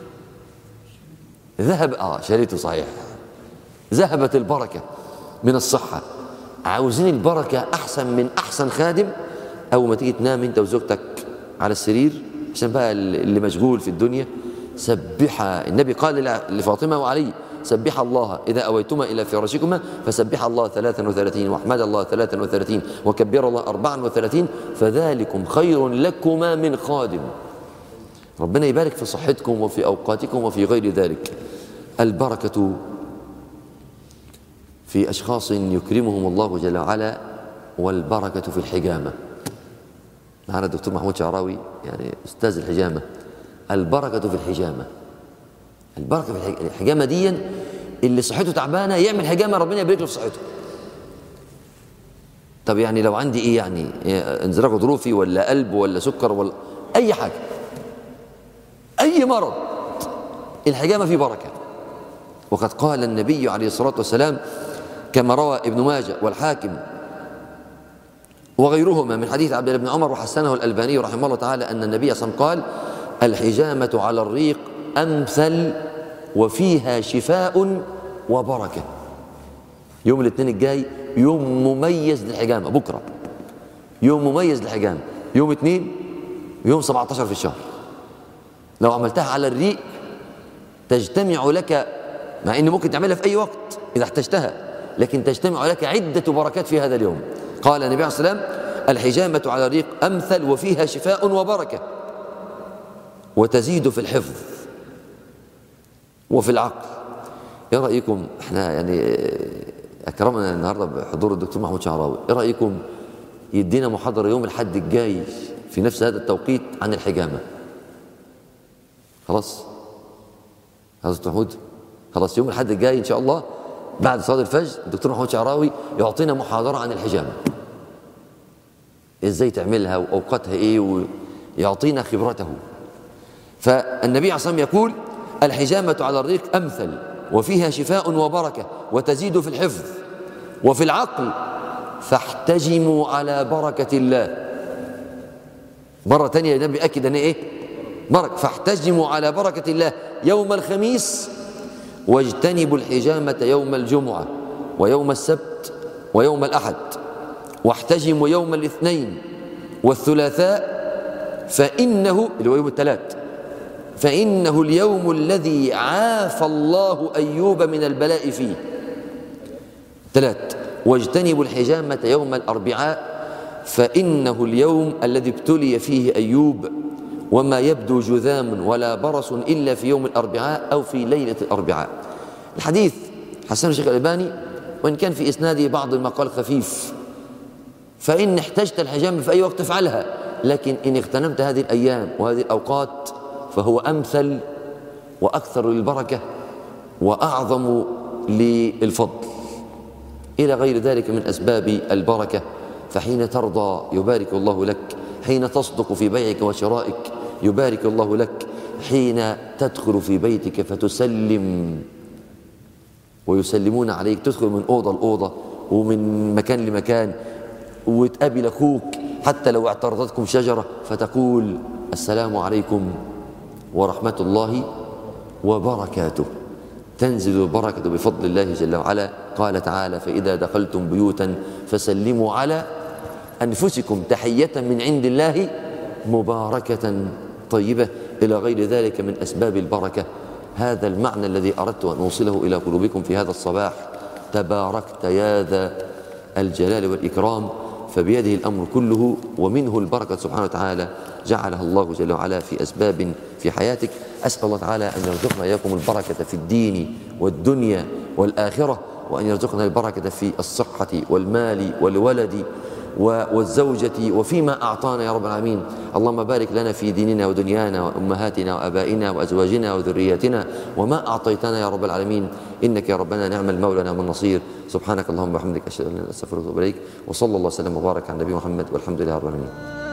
ذهب اه شريته صحيح ذهبت البركه من الصحه عاوزين البركه احسن من احسن خادم اول ما تيجي تنام انت وزوجتك على السرير عشان بقى اللي مشغول في الدنيا سبحها النبي قال لفاطمه وعلي سبح الله إذا أويتما إلى فراشكما فسبح الله ثلاثا وثلاثين واحمد الله ثلاثا وثلاثين وكبر الله أربعا وثلاثين فذلكم خير لكما من خادم ربنا يبارك في صحتكم وفي أوقاتكم وفي غير ذلك البركة في أشخاص يكرمهم الله جل وعلا والبركة في الحجامة معنا الدكتور محمود شعراوي يعني أستاذ الحجامة البركة في الحجامة البركة في الحجامة دي اللي صحته تعبانة يعمل حجامة ربنا يبارك له في صحته طب يعني لو عندي ايه يعني انزلاق غضروفي ولا قلب ولا سكر ولا اي حاجة اي مرض الحجامة فيه بركة وقد قال النبي عليه الصلاة والسلام كما روى ابن ماجه والحاكم وغيرهما من حديث عبد الله بن عمر وحسنه الألباني رحمه الله تعالى أن النبي صلى الله عليه وسلم قال الحجامة على الريق أمثل وفيها شفاء وبركة يوم الاثنين الجاي يوم مميز للحجامة بكرة يوم مميز للحجامة يوم اثنين يوم 17 في الشهر لو عملتها على الريق تجتمع لك مع ان ممكن تعملها في اي وقت اذا احتجتها لكن تجتمع لك عده بركات في هذا اليوم قال النبي عليه الصلاه والسلام الحجامه على الريق امثل وفيها شفاء وبركه وتزيد في الحفظ وفي العقل ايه رايكم احنا يعني اكرمنا النهارده بحضور الدكتور محمود شعراوي ايه رايكم يدينا محاضره يوم الحد الجاي في نفس هذا التوقيت عن الحجامه خلاص هذا دكتور محمود خلاص يوم الحد الجاي ان شاء الله بعد صلاه الفجر الدكتور محمود شعراوي يعطينا محاضره عن الحجامه ازاي تعملها واوقاتها ايه ويعطينا خبرته فالنبي عليه الصلاه والسلام يقول الحجامه على الريق امثل وفيها شفاء وبركه وتزيد في الحفظ وفي العقل فاحتجموا على بركه الله مره ثانيه النبي اكد ان ايه بركه فاحتجموا على بركه الله يوم الخميس واجتنبوا الحجامة يوم الجمعة ويوم السبت ويوم الأحد واحتجموا يوم الاثنين والثلاثاء فإنه اللي هو يوم الثلاث فإنه اليوم الذي عافى الله أيوب من البلاء فيه ثلاث واجتنبوا الحجامة يوم الأربعاء فإنه اليوم الذي ابتلي فيه أيوب وما يبدو جذام ولا برص إلا في يوم الأربعاء أو في ليلة الأربعاء الحديث حسن الشيخ الألباني وإن كان في إسناده بعض المقال خفيف فإن احتجت الحجامة في أي وقت افعلها لكن إن اغتنمت هذه الأيام وهذه الأوقات فهو أمثل وأكثر للبركة وأعظم للفضل إلى غير ذلك من أسباب البركة فحين ترضى يبارك الله لك حين تصدق في بيعك وشرائك يبارك الله لك حين تدخل في بيتك فتسلم ويسلمون عليك تدخل من أوضة لأوضة ومن مكان لمكان وتقابل أخوك حتى لو اعترضتكم شجرة فتقول السلام عليكم ورحمة الله وبركاته تنزل البركة بفضل الله جل وعلا قال تعالى فإذا دخلتم بيوتا فسلموا على أنفسكم تحية من عند الله مباركة طيبة إلى غير ذلك من أسباب البركة هذا المعنى الذي أردت أن أوصله إلى قلوبكم في هذا الصباح تباركت يا ذا الجلال والإكرام فبيده الأمر كله ومنه البركة سبحانه وتعالى جعلها الله جل وعلا في أسباب في حياتك أسأل الله تعالى أن يرزقنا إياكم البركة في الدين والدنيا والآخرة وأن يرزقنا البركة في الصحة والمال والولد والزوجة وفيما أعطانا يا رب العالمين اللهم بارك لنا في ديننا ودنيانا وأمهاتنا وأبائنا وأزواجنا وذرياتنا وما أعطيتنا يا رب العالمين إنك يا ربنا نعم المولى نعم النصير سبحانك اللهم وبحمدك أشهد أن لا إله إلا أنت أستغفرك وأتوب إليك وصلى الله وسلم وبارك على النبي محمد والحمد لله رب العالمين